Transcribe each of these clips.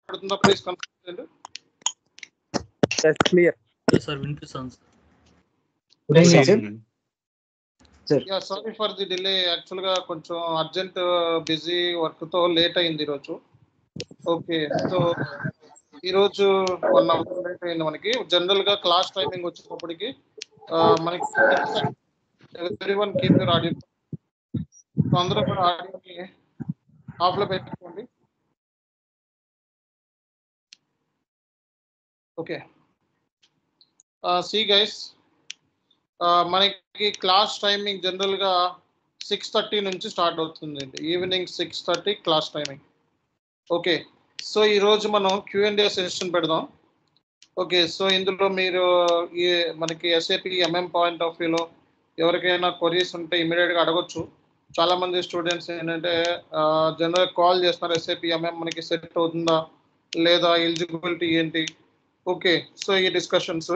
వినపడుతుందా please confirm clear sir వినిపిస్తాను sir good evening sir ya sorry for the delay actual గా కొంచెం urgent busy work తో late అయింది ఈరోజు ఓకే సో ఈరోజు వన్ అవర్ లేట్ అయింది మనకి జనరల్ గా క్లాస్ టైమింగ్ వచ్చేటప్పటికి ఆ, మనకి every one keep your audio so అందరూ కూడా ఆడియోని ఆఫ్ లో పెట్టుకోండి ఓకే సి గైస్ మనకి క్లాస్ టైమింగ్ జనరల్ గా సిక్స్ థర్టీ నుంచి స్టార్ట్ అవుతుంది evening six thirty class timing okay so ఈ రోజు మనం క్యూఎండే సెషన్ పెడదాం ఓకే సో ఇందులో మీరు ఈ మనకి ఎస్ఏపి ఎంఎం పాయింట్ ఆఫ్ వ్యూలో ఎవరికైనా క్వరీస్ ఉంటే ఇమీడియట్ గా అడగొచ్చు చాలా మంది స్టూడెంట్స్ ఏంటంటే జనరల్ కాల్ చేస్తున్నారు ఎస్ఏపి ఎంఎం మనకి సెట్ అవుతుందా లేదా ఎలిజిబిలిటీ ఏంటి ఓకే సో ఈ డిస్కషన్స్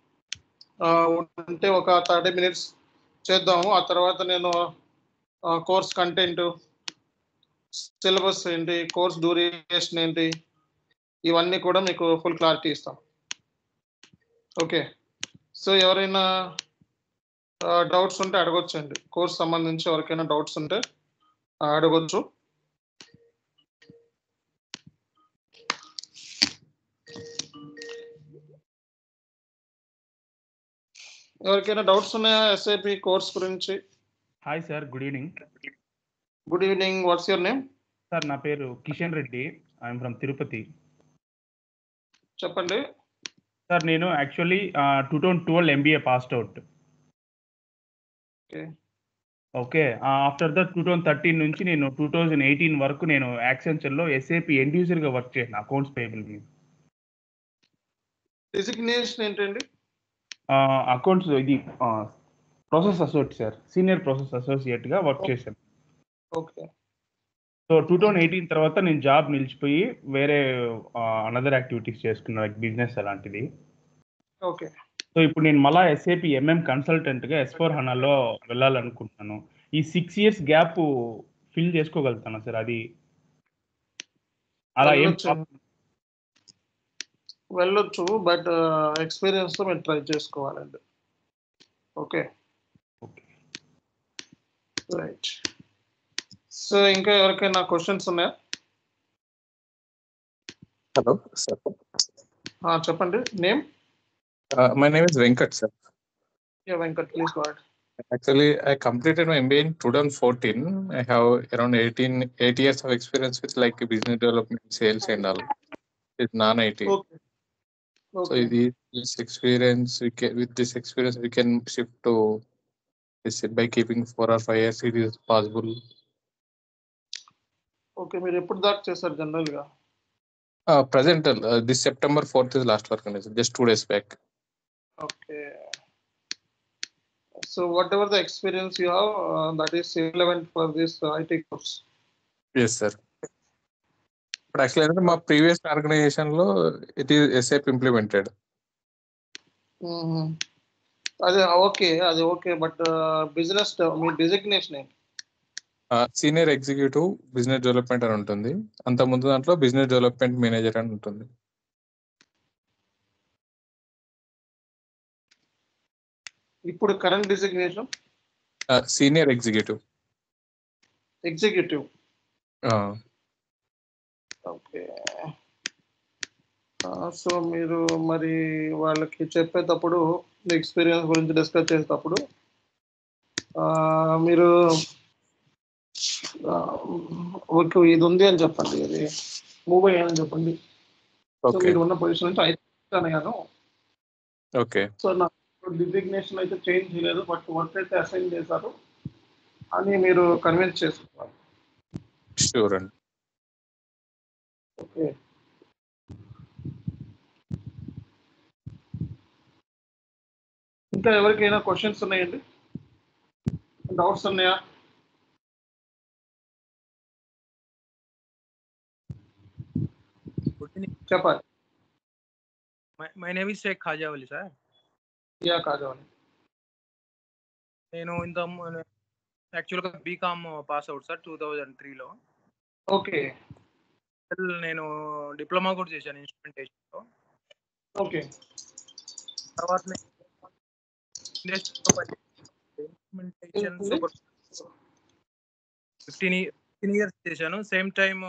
ఉంటే ఒక థర్టీ మినిట్స్ చేద్దాము ఆ తర్వాత నేను కోర్స్ కంటెంట్ సిలబస్ ఏంటి కోర్స్ డ్యూరేషన్ ఏంటి ఇవన్నీ కూడా మీకు ఫుల్ క్లారిటీ ఇస్తాం ఓకే సో ఎవరైనా డౌట్స్ ఉంటే అడగొచ్చండి కోర్స్ సంబంధించి ఎవరికైనా డౌట్స్ ఉంటే ఆ, అడగొచ్చు ఎవరికైనా డౌట్స్ ఉన్నాయా ఎస్ఐపి కోర్స్ గురించి hi sir good evening good evening what's your name sir నా పేరు కిషన్ రెడ్డి ఐఎమ్ ఫ్రమ్ తిరుపతి చెప్పండి సార్ నేను actually two thousand twelve MBA passed out okay okay after that two thousand thirteen నుంచి నేను టూ థౌజండ్ ఎయిటీన్ వరకు నేను యాక్సెంచర్లో ఎస్ఏపి ఎండ్ యూజర్గా వర్క్ చేసిన అకౌంట్స్ పేబుల్ మీద డిసిగ్నేషన్ ఏంటండి అకౌంట్స్ ఇది process associate sir senior process అసోసియేట్గా వర్క్ చేశాను okay so two thousand eighteen తర్వాత నేను జాబ్ నిలిచిపోయి వేరే అనదర్ యాక్టివిటీస్ చేసుకున్నా లైక్ బిజినెస్ అలాంటిది ఓకే సో ఇప్పుడు నేను మళ్ళా ఎస్ఏపి ఎంఎం కన్సల్టెంట్గా ఎస్ ఫోర్ హనాలో వెళ్ళాలనుకుంటున్నాను ఈ సిక్స్ ఇయర్స్ గ్యాప్ ఫిల్ చేసుకోగలుగుతాను సార్ అది అలా ఏం వెళ్ళొచ్చు. వెళ్ళొచ్చు బట్ ఎక్స్పీరియన్స్ తో మీరు ట్రై చేసుకోవాలండి ఓకే ఓకే రైట్ సో ఇంకా ఎవరికైనా క్వశ్చన్స్ ఉన్నాయా హలో సార్ ఆ, చెప్పండి name my name is Venkat sir yeah Venkat please go Actually, I completed my MBA in 2014. I have around 18, 8 years of experience with like business development, sales and all. It's non-IT. Okay So okay the, this experience, we can, with this experience, we can shift to this by keeping four or five years, it is possible. Okay మీరు ఎప్పుడు దాకా చేశారు general గా Uh, present, uh, this September 4th is last work, just two days back. Okay so whatever the experience you have that is relevant for this IT course Yes, sir. But actually, ఏంటంటే మా previous organisation లో it is SAP implemented అదే okay అది okay but business మీ designation ఏంటి senior executive business development అని ఉంటుంది అంత ముందు దాంట్లో బిజినెస్ డెవలప్మెంట్ మేనేజర్ అని ఉంటుంది ఇప్పుడు current designation senior executive executive okay so మీరు మరి వాళ్ళకి చెప్పేటప్పుడు మీ ఎక్స్పీరియన్స్ గురించి డిస్కస్ చేసేటప్పుడు ఆ, మీరు ఆ, ఓకే ఇది ఉంది అని చెప్పండి ఇది మూవ్ అయ్యానని చెప్పండి సో ఓకే మీరు ఉన్న పొజిషన్ నుంచి అయితే అయ్యాను ఓకే సో నాకు డిజిగ్నేషన్ అయితే చేంజ్ చేయలేదు బట్ వర్క్ అయితే అసైన్ చేశారు అని మీరు కన్విన్స్ చేసుకోవాలి షూర్ అండి ఓకే ఇంకా ఎవరికైనా క్వశ్చన్స్ ఉన్నాయండి డౌట్స్ ఉన్నాయా Good evening. చెప్పాలి My, my name is Sheikh Khajawali, sir. Yeah కాజావని నేను ఇంత యాక్చువల్గా BCom pass out sir two thousand త్రీలో ఓకే నేను డిప్లొమా కూడా చేశాను ఇన్స్ట్రుమెంటేషన్లో ఓకే తర్వాత నేను ఇండస్ట్రీలో పనిచేశాను. Instrumentation super fifteen fifteen years చేశాను సేమ్ టైమ్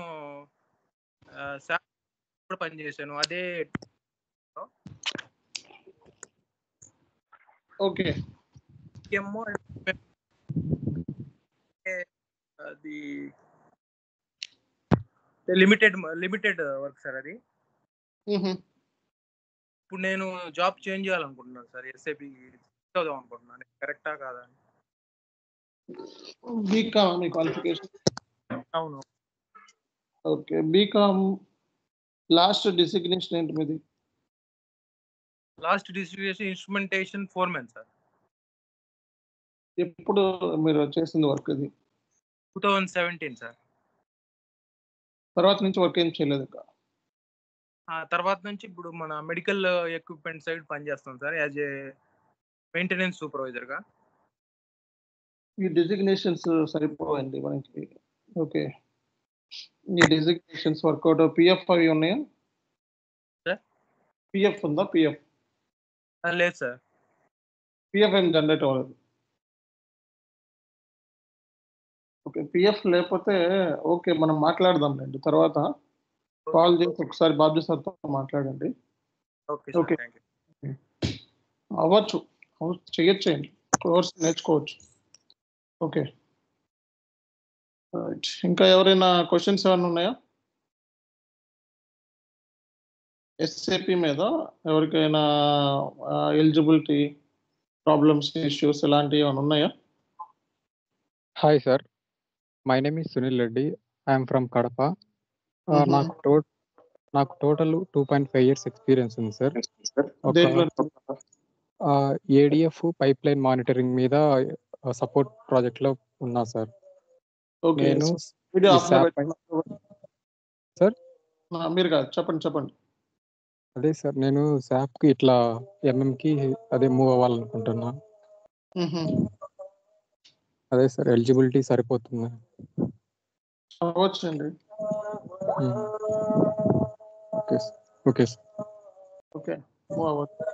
కూడా పనిచేశాను అదే ఓకే ఏమో అది లిమిటెడ్ లిమిటెడ్ వర్క్ సార్ అది ఇప్పుడు నేను జాబ్ చేంజ్ చేయాలనుకుంటున్నాను సార్ ఎస్ఐపి చదువు అనుకుంటున్నాను కరెక్టా కాదా అని బీకామ్ మీ క్వాలిఫికేషన్ అవును ఓకే బీకామ్ లాస్ట్ డిసిగ్నేషన్ ఏంటి మీది last distribution instrumentation foreman sir ఎప్పుడు మీరు చేసింది వర్క్ ఇది టూ థౌజండ్ సెవెంటీన్ సార్ తర్వాత నుంచి వర్క్ ఏం చేయలేదు ఇంకా ఆ తర్వాత నుంచి ఇప్పుడు మన మెడికల్ ఎక్విప్మెంట్ సైడ్ పనిచేస్తాం సార్ యాజ్ ఏ మెయింటెనెన్స్ సూపర్వైజర్గా ఈ డిజిగ్నేషన్స్ సరిపోవండి మనకి ఓకే ఈ డిజిగ్నేషన్స్ వర్కౌట్ పిఎఫ్ అవి ఉన్నాయా Sir? పిఎఫ్ ఉందా పిఎఫ్ లేదు సార్ పిఎఫ్ ఏం జనరేట్ అవ్వలేదు ఓకే పిఎఫ్ లేకపోతే ఓకే మనం మాట్లాడదాం లేండి తర్వాత కాల్ చేసి ఒకసారి బాబ్జీ సార్తో మాట్లాడండి okay Okay. Sir thank you అవ్వచ్చు అవ్వ- చెయ్యొచ్చేయండి కోర్స్ నేర్చుకోవచ్చు ఓకే రైట్ ఇంకా ఎవరైనా క్వశ్చన్స్ ఏమైనా ఉన్నాయా ఎస్ఏపి మీద ఎవరికైనా ఎలిజిబిలిటీ ప్రాబ్లమ్స్ ఇష్యూస్ ఇలాంటివి ఏమైనా ఉన్నాయా hi sir my name is Sunil Reddy I'm from Kadapa ఆ, Mhm. నాకు టో నాకు total two point five years experience ఉంది సార్ దేంట్లో ఏడిఎఫ్ పైప్ లైన్ మానిటరింగ్ మీద సపోర్ట్ ప్రాజెక్ట్ లో ఉన్నా సార్ ఓకే నేను వీడియో ఈ ఆఫ్ లో SAP పెట్టండి. సార్? ఆ, మీరు కాదు చెప్పండి చెప్పండి అదే సార్ నేను శాప్ కి ఇట్లా ఎంఎం కి అదే మూవ్ అవ్వాలనుకుంటున్నా మ్హూ. అదే సార్ ఎలిజిబిలిటీ సరిపోతుంది అవ్వచ్చండి okay sir okay sir okay move అవ్వచ్చు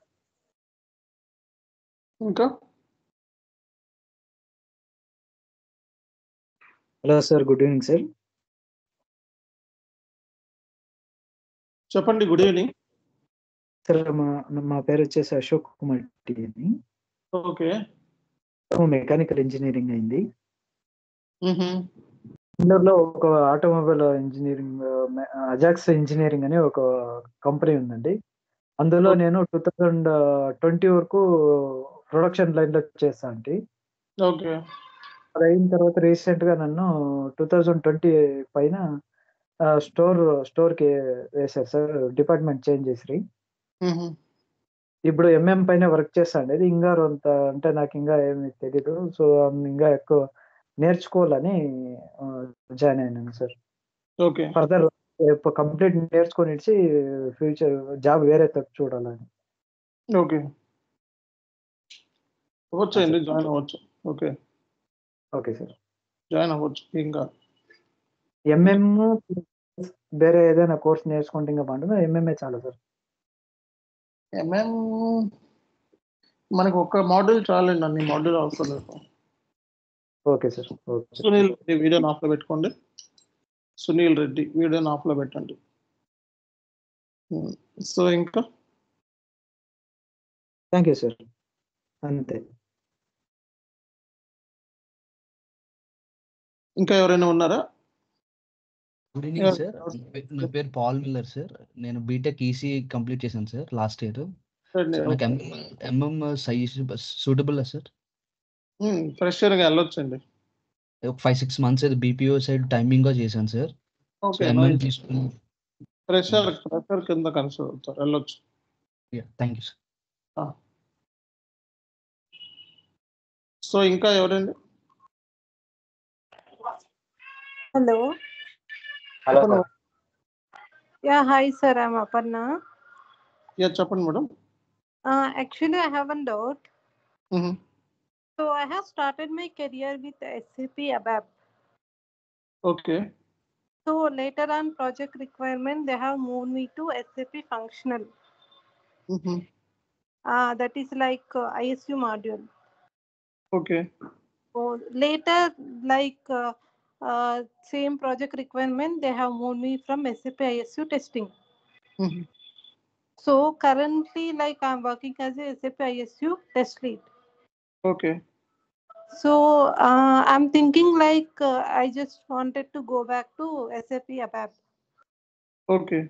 ఇంకా hello sir good evening sir చెప్పండి గుడ్ ఈవినింగ్ సార్ మా మా పేరు వచ్చేసి అశోక్ కుమార్ టి అని ఓకే మెకానికల్ ఇంజనీరింగ్ అయింది మ్హూ. ఇండోర్లో ఒక ఆటోమొబైల్ ఇంజనీరింగ్ అజాక్స్ ఇంజనీరింగ్ అనే ఒక కంపెనీ ఉందండి అందులో నేను టూ థౌజండ్ ట్వంటీ వరకు ప్రొడక్షన్ లైన్లో చేస్తా అంటే ఓకే అది అయిన తర్వాత రీసెంట్ గా నన్ను టూ థౌజండ్ ట్వంటీ పైన స్టోర్ స్టోర్ కి వేశారు సార్ డిపార్ట్మెంట్ చేంజ్ చేసి మ్హూ. ఇప్పుడు ఎంఎం పైన వర్క్ చేస్తాను ఇది ఇంకా అంత అంటే నాకు ఇంకా ఏమి తెలీదు సో ఇంకా ఎక్కువ నేర్చుకోవాలని జాయిన్ అయినాను సార్ ఓకే ఫర్దర్ కంప్లీట్ నేర్చుకొని ఇచ్చి ఫ్యూచర్ జాబ్ వేరే తప్పు చూడాలని ఓకే అవ్వచ్చండి జాయిన్ అవ్వచ్చు ఓకే ఓకే సార్ జాయిన్ అవ్వచ్చు ఇంకా ఎంఎం వేరే ఏదైనా కోర్స్ నేర్చుకుంటే ఇంకా బాగుంటుంది ఎంఎంఏ చాలా సార్ ఎంఎం మనకు ఒక మోడల్ చాలండి అన్ని మోడల్ అవసరం లేదు okay sir okay Sunil Reddy వీడియోని ఆఫ్లో పెట్టుకోండి సునీల్ రెడ్డి వీడియోని ఆఫ్లో పెట్టండి సో ఇంకా థ్యాంక్ యూ సార్ అంతే ఇంకా ఎవరైనా ఉన్నారా గుడ్ ఈవినింగ్ సార్ నా పేరు పాల్ మిల్లర్ సార్ నేను బీటెక్ ఈసీ కంప్లీట్ చేశాను సార్ లాస్ట్ ఇయర్ నాకు ఎంఎం సైజ్ సూటబుల్ సార్ ఫ్రెషర్గా వెళ్ళొచ్చండి ఒక ఫైవ్ సిక్స్ మంత్స్ అయితే బీపీఓ సైడ్ టైమింగ్ గా చేశాను సార్ సో ఓకే ఎంఎం తీసుకుని ఫ్రెషర్ ఫ్రెషర్ కింద కన్సిడర్ అవుతారు వెళ్ళొచ్చు థ్యాంక్ యూ సార్ సో ఇంకా ఎవరండి Hello. హలో చెప్పండి Yeah, hi sir, I'm Aparna. Yeah చెప్పండి madam Uh, actually, I have one doubt. So I have started my career with SAP ABAP. Okay So later on project requirement, they have moved me to SAP functional. Uh, that is like uh, ISU module. Okay. So later, like uh, uh, same project requirement, they have moved me from SAP ISU testing. Mhm. So currently, like I'm working as a SAP ISU test lead. Okay. So uh, I'm thinking like uh, I just wanted to go back to SAP ABAP. Okay.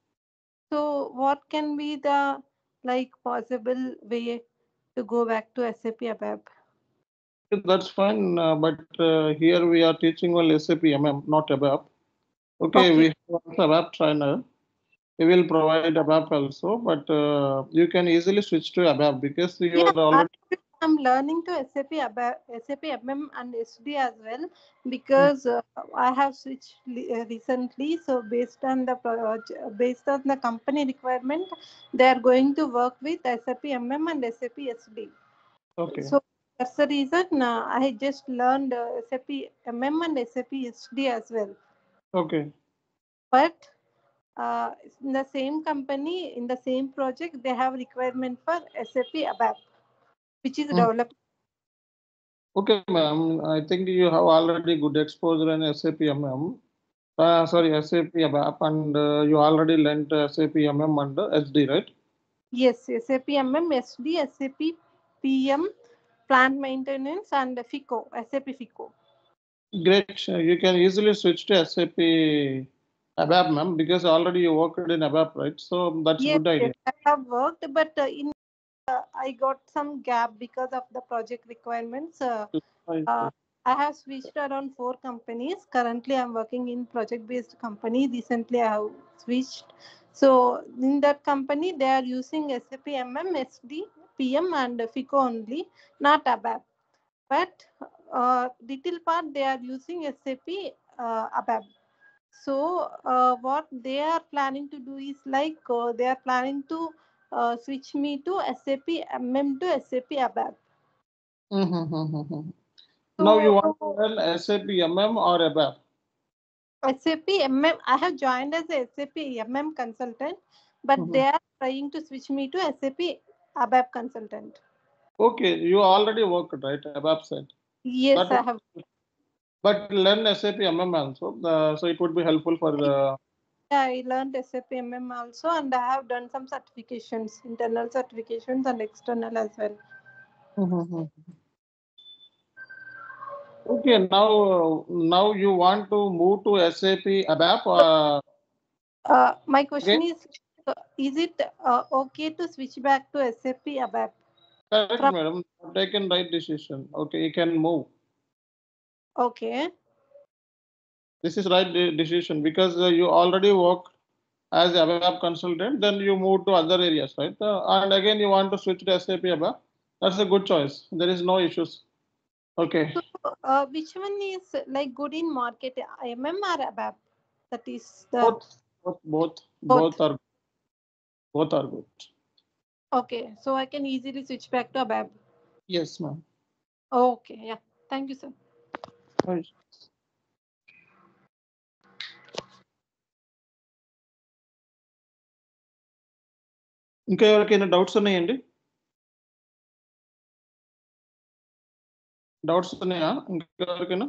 So what can be the like possible way to go back to SAP ABAP? That's fine, uh, but uh, here we are teaching only SAP MM, not ABAP. Okay, Okay. we have also ABAP trainer. We will provide ABAP also, but uh, you can easily switch to ABAP because you Yeah, are already. actually, I'm learning to SAP ABAP, SAP MM and SD as well because uh, I have switched le- uh, recently. So based on the pro- uh, based on the company requirement, they are going to work with SAP MM and SAP SD. Okay. So that's the reason uh, I just learned uh, SAP MM and SAP SD as well. Okay. But uh, in the same company, in the same project, they have requirement for SAP ABAP, which is Mm. developed. Okay, ma'am. I think you have already good exposure in SAP MM. Uh, sorry, SAP ABAP, and uh, you already learned SAP MM and SD, right? Yes, SAP MM, SD, SAP PM, plant maintenance, and FICO, SAP FICO. Great. You can easily switch to SAP ABAP, ma'am, because already you worked in ABAP, right? So that's Yes, good idea. yes, I have worked, but uh, in uh, I got some gap because of the project requirements. Uh, uh, I have switched around four companies. Currently, I'm working in project-based company. Recently, I have switched. So in that company, they are using SAP MM, SD, PM, and FICO only, not ABAP. But uh, little part they are using SAP uh, ABAP. So uh, what they are planning to do is like uh, they are planning to uh, switch me to SAP MM to SAP ABAP. Mm-hmm. Now you want to learn SAP MM or ABAP? SAP MM, I have joined as a SAP MM consultant, but Mhm. they are trying to switch me to SAP ABAP consultant. Okay, you already worked, right? ABAP side. Yes, That I have. But learn SAP MM also. Uh, so it would be helpful for the. Yeah, I learned SAP MM also, and I have done some certifications, internal certifications and external as well. Okay, now now you want to move to SAP ABAP? Uh, Uh, my question is, uh, is it uh, okay to switch back to SAP ABAP? correct, From- madam. Taken right decision. Okay, you can move. Okay. This is right de- decision because uh, you already work as a ABAP consultant. Then you move to other areas, right? Uh, and again, you want to switch to SAP ABAP. That's a good choice. There is no issues. Okay. So, uh, which one is like good in market, MM or ABAP? That is the Both, both, both, Both. both are both are good. okay. So I can easily switch back to ABAP. Yes, ma'am. Okay. Yeah. Thank you, sir. Right. ఇంకా ఎవరికైనా doubts ఉన్నాయండి doubts ఉన్నాయా ఇంకా ఎవరికైనా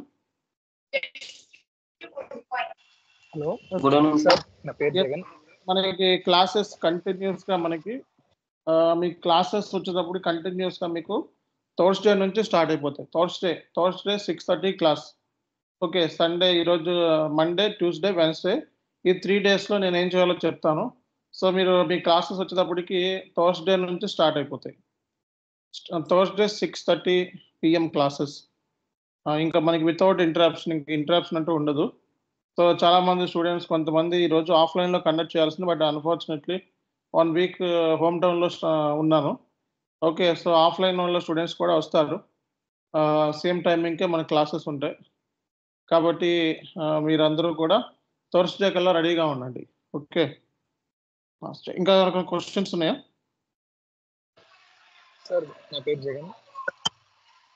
hello good evening sir నా పేరు జగన్ మనకి classes continuous గా మనకి ఆ, మీ క్లాసెస్ వచ్చేటప్పుడు కంటిన్యూస్ గా మీకు థర్స్డే నుంచి స్టార్ట్ అయిపోతాయి Thursday Thursday six thirty class okay Sunday ఈరోజు మండే ట్యూస్డే వెన్స్డే ఈ త్రీ డేస్లో నేను ఏం చేయాలో చెప్తాను సో మీరు మీ క్లాసెస్ వచ్చేటప్పటికి థర్స్డే నుంచి స్టార్ట్ అయిపోతాయి Thursday six thirty PM classes ఇంకా మనకి వితౌట్ ఇంటరాప్షన్ ఇంకా ఇంటరాప్షన్ అంటూ ఉండదు సో చాలా మంది స్టూడెంట్స్ కొంతమంది ఈరోజు ఆఫ్లైన్లో కండక్ట్ చేయాల్సింది but unfortunately one week home టౌన్లో ఉన్నాను ఓకే సో ఆఫ్లైన్ వాళ్ళ స్టూడెంట్స్ కూడా వస్తారు సేమ్ టైమింగ్కే మన క్లాసెస్ ఉంటాయి కాబట్టి ఆ, మీరందరూ కూడా థర్స్డే కల్లా రెడీగా ఉండండి ఓకే ఇంకా క్వశ్చన్స్ ఉన్నాయా సార్ నా పేరు జగన్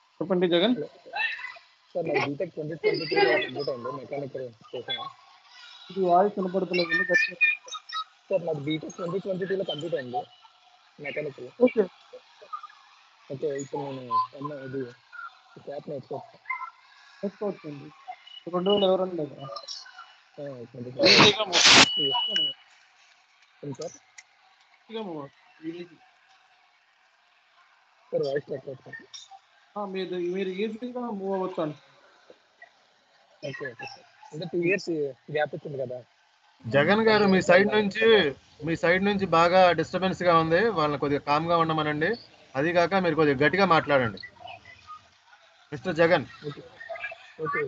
చెప్పండి జగన్ సార్ నా బీటెక్ ట్వంటీ ట్వంటీ త్రీలో కంప్లీట్ అయింది మెకానికల్ చేసాను ఇది వాయిస్ వినపడతలేదు గట్టిగా సార్ నాది బీటెక్ ట్వంటీ ట్వంటీ టూలో కంప్లీట్ అయింది మెకానికల్ ఓకే ఓకే ఇప్పుడు నేను ఎన్న ఇది క్యాప్ నేర్చుకోవచ్చు నేర్చుకోవచ్చండి రెండు వేల ఇరవై రెండు దగ్గర ట్వంటీ ఈజీగా మూవ్ ఏంటి సార్ ఈజీగా మూవ్ ఈజీ సార్ వాయిస్ నేర్చుకోవచ్చు మీరు మీరు ఈజీగా మూవ్ అవ్వచ్చు అండి ఓకే ఓకే సార్ అంటే టూ ఇయర్స్ గ్యాప్ వచ్చింది కదా జగన్ గారు మీ సైడ్ నుంచి మీ సైడ్ నుంచి బాగా డిస్టర్బెన్స్ గా ఉంది వాళ్ళని కొద్దిగా కామ్ గా ఉండమనండి అది కాక మీరు కొద్దిగా గట్టిగా మాట్లాడండి మిస్టర్ జగన్ ఓకే ఓకే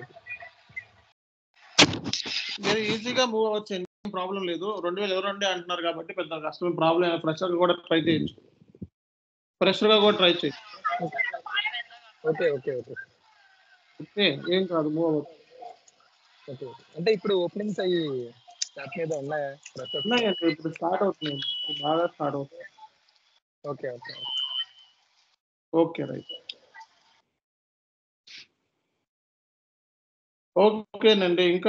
మీరు ఈజీగా మూవ్ అవ్వచ్చు ఏం ప్రాబ్లం లేదు రెండు వేల ఇరవై రెండు అంటున్నారు కాబట్టి పెద్ద కష్టం ప్రాబ్లం ఫ్రెషర్ కూడా ట్రై చేయొచ్చు ఫ్రెషర్ గా కూడా ట్రై చేయొచ్చు ఓకే ఓకే ఓకే ఓకే ఏం కాదు మూవ్ అవ్వచ్చు ఓకే అంటే ఇప్పుడు ఓపెనింగ్స్ అయ్యి స్టార్ట్ మీద ఉన్నాయా ప్రస్తుతం ఉన్నాయండి ఇప్పుడు స్టార్ట్ అవుతుంది ఇప్పుడు బాగా స్టార్ట్ అవుతుంది ఓకే ఓకే ఓకే రైట్ ఓకేనండి ఇంకా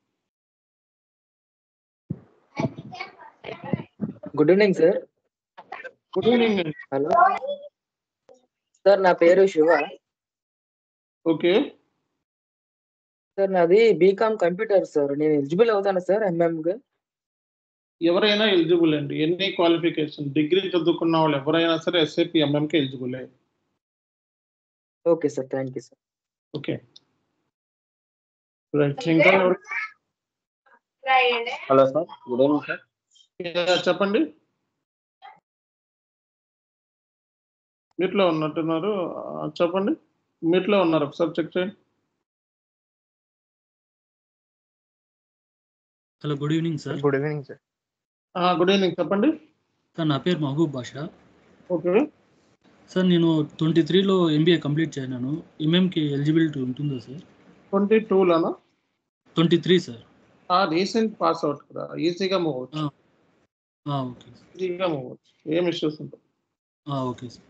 good evening sir good evening అండి హలో సార్ నా పేరు శివ ఓకే సార్ నాది బీకామ్ కంప్యూటర్ సార్ నేను ఎలిజిబుల్ అవుతాను సార్ ఎంఎంగా ఎవరైనా ఎలిజిబుల్ అండి ఎన్ని క్వాలిఫికేషన్ డిగ్రీ చదువుకున్న వాళ్ళు ఎవరైనా సరే ఎస్ఏపి ఎంఎంకి eligible okay sir thank you sir okay right ఇంకా ఎవరు hello sir good evening sir Yeah, చెప్పండి మీట్లో ఉన్నట్టున్నారు ఆ, చెప్పండి మీట్లో ఉన్నారు ఒకసారి చెక్ చేయండి hello good evening sir good evening sir good evening చెప్పండి సార్ నా పేరు మహబూబ్ బాషా ఓకే సార్ నేను ట్వంటీ త్రీలో ఎంబీఏ కంప్లీట్ చేయనాను ఎంఎంకి ఎలిజిబిలిటీ ఉంటుందా సార్ ట్వంటీ టూలోనా twenty three sir recent pass out కదా ఈజీగా మూవ్ అవచ్చు ఓకే ఈజీగా మూవ్ అవచ్చు ఏం ఇష్యూస్ ఉంటుంది okay sir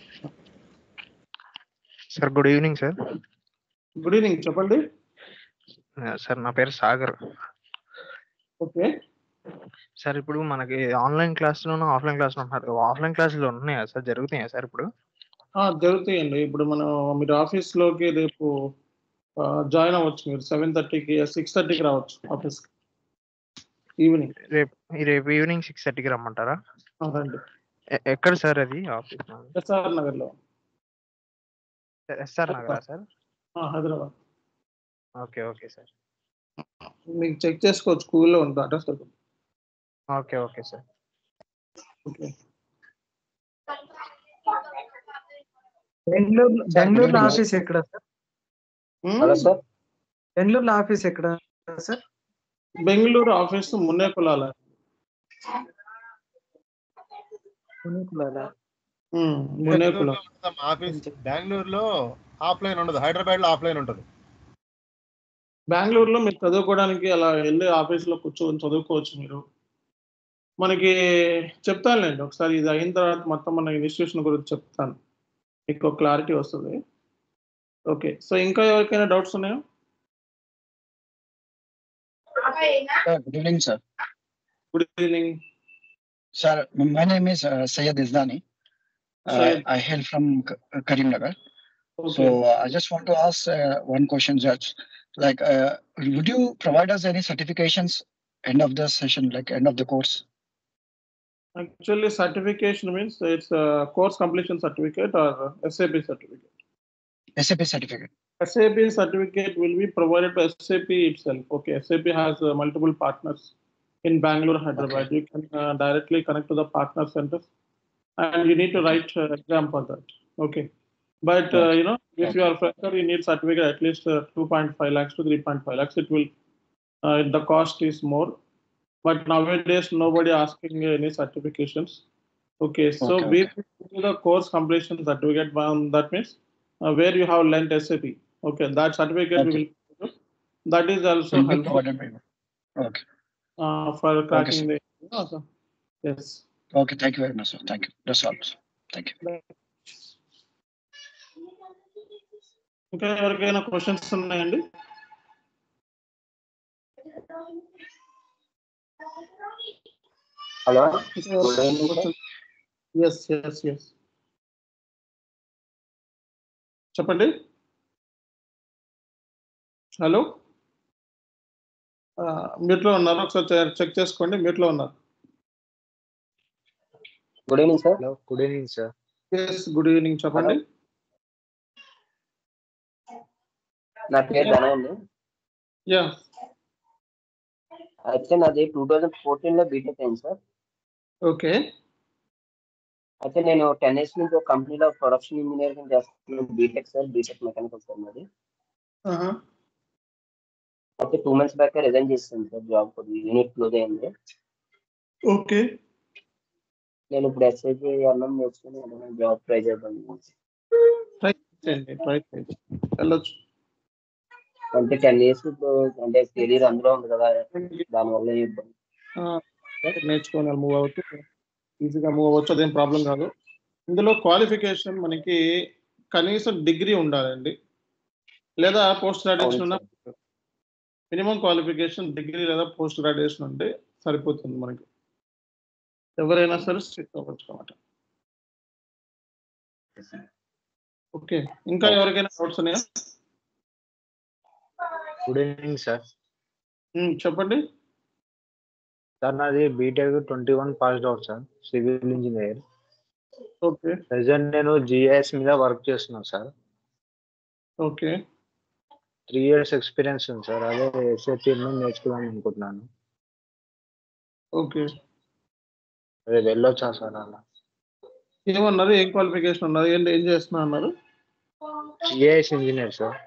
sir good evening sir good evening చెప్పండి సార్ నా పేరు సాగర్ ఓకే సార్ ఇప్పుడు మనకి ఆన్లైన్ క్లాస్లోను ఆఫ్లైన్ క్లాస్లో ఉన్నారు ఆఫ్లైన్ క్లాసులు ఉన్నాయా సార్ జరుగుతున్నాయా సార్ ఇప్పుడు ఆ, జరుగుతాయండి ఇప్పుడు మనం మీరు ఆఫీస్లోకి రేపు జాయిన్ అవ్వచ్చు మీరు సెవెన్ థర్టీకి సిక్స్ థర్టీకి రావచ్చు ఆఫీస్కి ఈవినింగ్ రేపు ఈ రేపు ఈవినింగ్ సిక్స్ థర్టీకి రమ్మంటారా రండి ఎ- ఎక్కడ సార్ అది ఆఫీస్ ఎస్ఆర్ నగర్లో ఎస్ఆర్ నగరా సార్ ఆ, హైదరాబాద్ ఓకే ఓకే సార్ మీకు చెక్ చేసుకోవచ్చు స్కూల్లో ఉంది అడ్రస్ దగ్గర okay okay sir okay Bengaluru బెంగళూరులో ఆఫీస్ ఎక్కడ సార్ హలో సార్ బెంగళూరులో ఆఫీస్ ఎక్కడ సార్ బెంగళూరు ఆఫీస్ మున్నే కులాల పునీకులాలా? మున్నే కుల ఆఫీస్ బెంగళూరులో ఆఫ్లైన్ ఉండదు హైదరాబాద్ లో ఆఫ్లైన్ ఉంటుంది బెంగళూరులో మీరు చదువుకోవడానికి అలా వెళ్ళి ఆఫీస్లో కూర్చొని చదువుకోవచ్చు మీరు మనకి చెప్తానులేండి ఒకసారి ఇది అయిన తర్వాత మొత్తం మన ఇన్స్టిట్యూషన్ గురించి చెప్తాను మీకు క్లారిటీ వస్తుంది ఓకే సో ఇంకా ఎవరికైనా డౌట్స్ ఉన్నాయా Good evening, sir. Good evening Sir, my name is uh, Syed Izdani. Uh, Syed. I hail from K- Karimnagar. Okay. So uh, I just want to ask uh, one question, Judge. Like, uh, would you provide us any certifications end of the session, like end of the course? Actually, certification means it's a course completion certificate or SAP certificate. SAP certificate. SAP certificate will be provided by SAP itself. Okay, SAP has uh, multiple partners in Bangalore, Hyderabad. You can uh, directly connect to the partner centers, and you need to write uh, exam for that. Okay, but uh, you know, if you are a fresher, you need certificate at least uh, 2.5 lakhs to 3.5 lakhs. It will uh, the cost is more, but nowadays nobody asking any certifications. Okay, so Okay, we do the course completion certificate. One that means uh, where you have learnt SAP. Okay, that certificate we Okay. will. That is also Will be helpful provided by you. Okay. uh, for cracking sir. the. you know, so- Yes. Okay. Thank you very much, sir. Thank you. That's all. sir. Thank you. ఇంకా ఎవరికైనా questions ఉన్నాయండి hello good evening sir yes yes yes చెప్పండి hello మ్యూట్లో ఉన్నారు ఒకసారి check చేసుకోండి మ్యూట్లో ఉన్నారు good evening sir hello good evening sir yes good evening చెప్పండి నా పేరు ధన అండి యా అయితే నాది టూ థౌజండ్ ఫోర్టీన్ లో బీటెక్ అయింది సార్ ఓకే అయితే నేను టెన్ ఇయర్స్ నుంచి ఒక కంపెనీలో ప్రొడక్షన్ ఇంజనీరింగ్ చేస్తున్నాను BTech sir BTech mechanical sir నాది అయితే టూ మంత్స్ బ్యాక్ రిజైన్ చేస్తాను సార్ జాబ్ కొద్ది యూనిట్ క్లోజ్ అయింది ఓకే నేను ఇప్పుడు ఎస్ఐపి అన్నం నేర్చుకుని ఏదైనా జాబ్ ట్రై చేద్దాం ట్రై చేయండి ట్రై చేయండి వెళ్ళొచ్చు అంటే టెన్ ఇయర్స్ ఇప్పుడు అంటే కెరీర్ అందులో ఉంది కదా దానివల్ల ఇబ్బంది నేర్చుకొని మూవ్ అవుతూ ఈజీగా మూవ్ అవ్వచ్చు అదేం ప్రాబ్లం కాదు ఇందులో క్వాలిఫికేషన్ మనకి కనీసం డిగ్రీ ఉండాలండి లేదా పోస్ట్ గ్రాడ్యుయేషన్ ఉన్న మినిమం క్వాలిఫికేషన్ డిగ్రీ లేదా పోస్ట్ గ్రాడ్యుయేషన్ ఉంటే సరిపోతుంది మనకి ఎవరైనా సరే స్ట్రిక్ట్ అవ్వచ్చు అనమాట ఓకే ఇంకా ఎవరికైనా డౌట్స్ ఉన్నాయా గుడ్ ఈవినింగ్ సార్ ఉమ్, చెప్పండి సార్ నాది BTech twenty one passed out sir civil engineer okay present నేను జిఐఎస్ మీద వర్క్ చేస్తున్నాను sir okay three years experience ఉంది సార్ అదే ఎస్ఏపీ నేర్చుకుందాం అనుకుంటున్నాను ఓకే అదే వెళ్ళొచ్చా సార్ అలా ఏమన్నారు ఏం క్వాలిఫికేషన్ ఉన్నారు ఏం ఏం చేస్తున్నా అన్నారు జిఐఎస్ ఇంజనీర్ సార్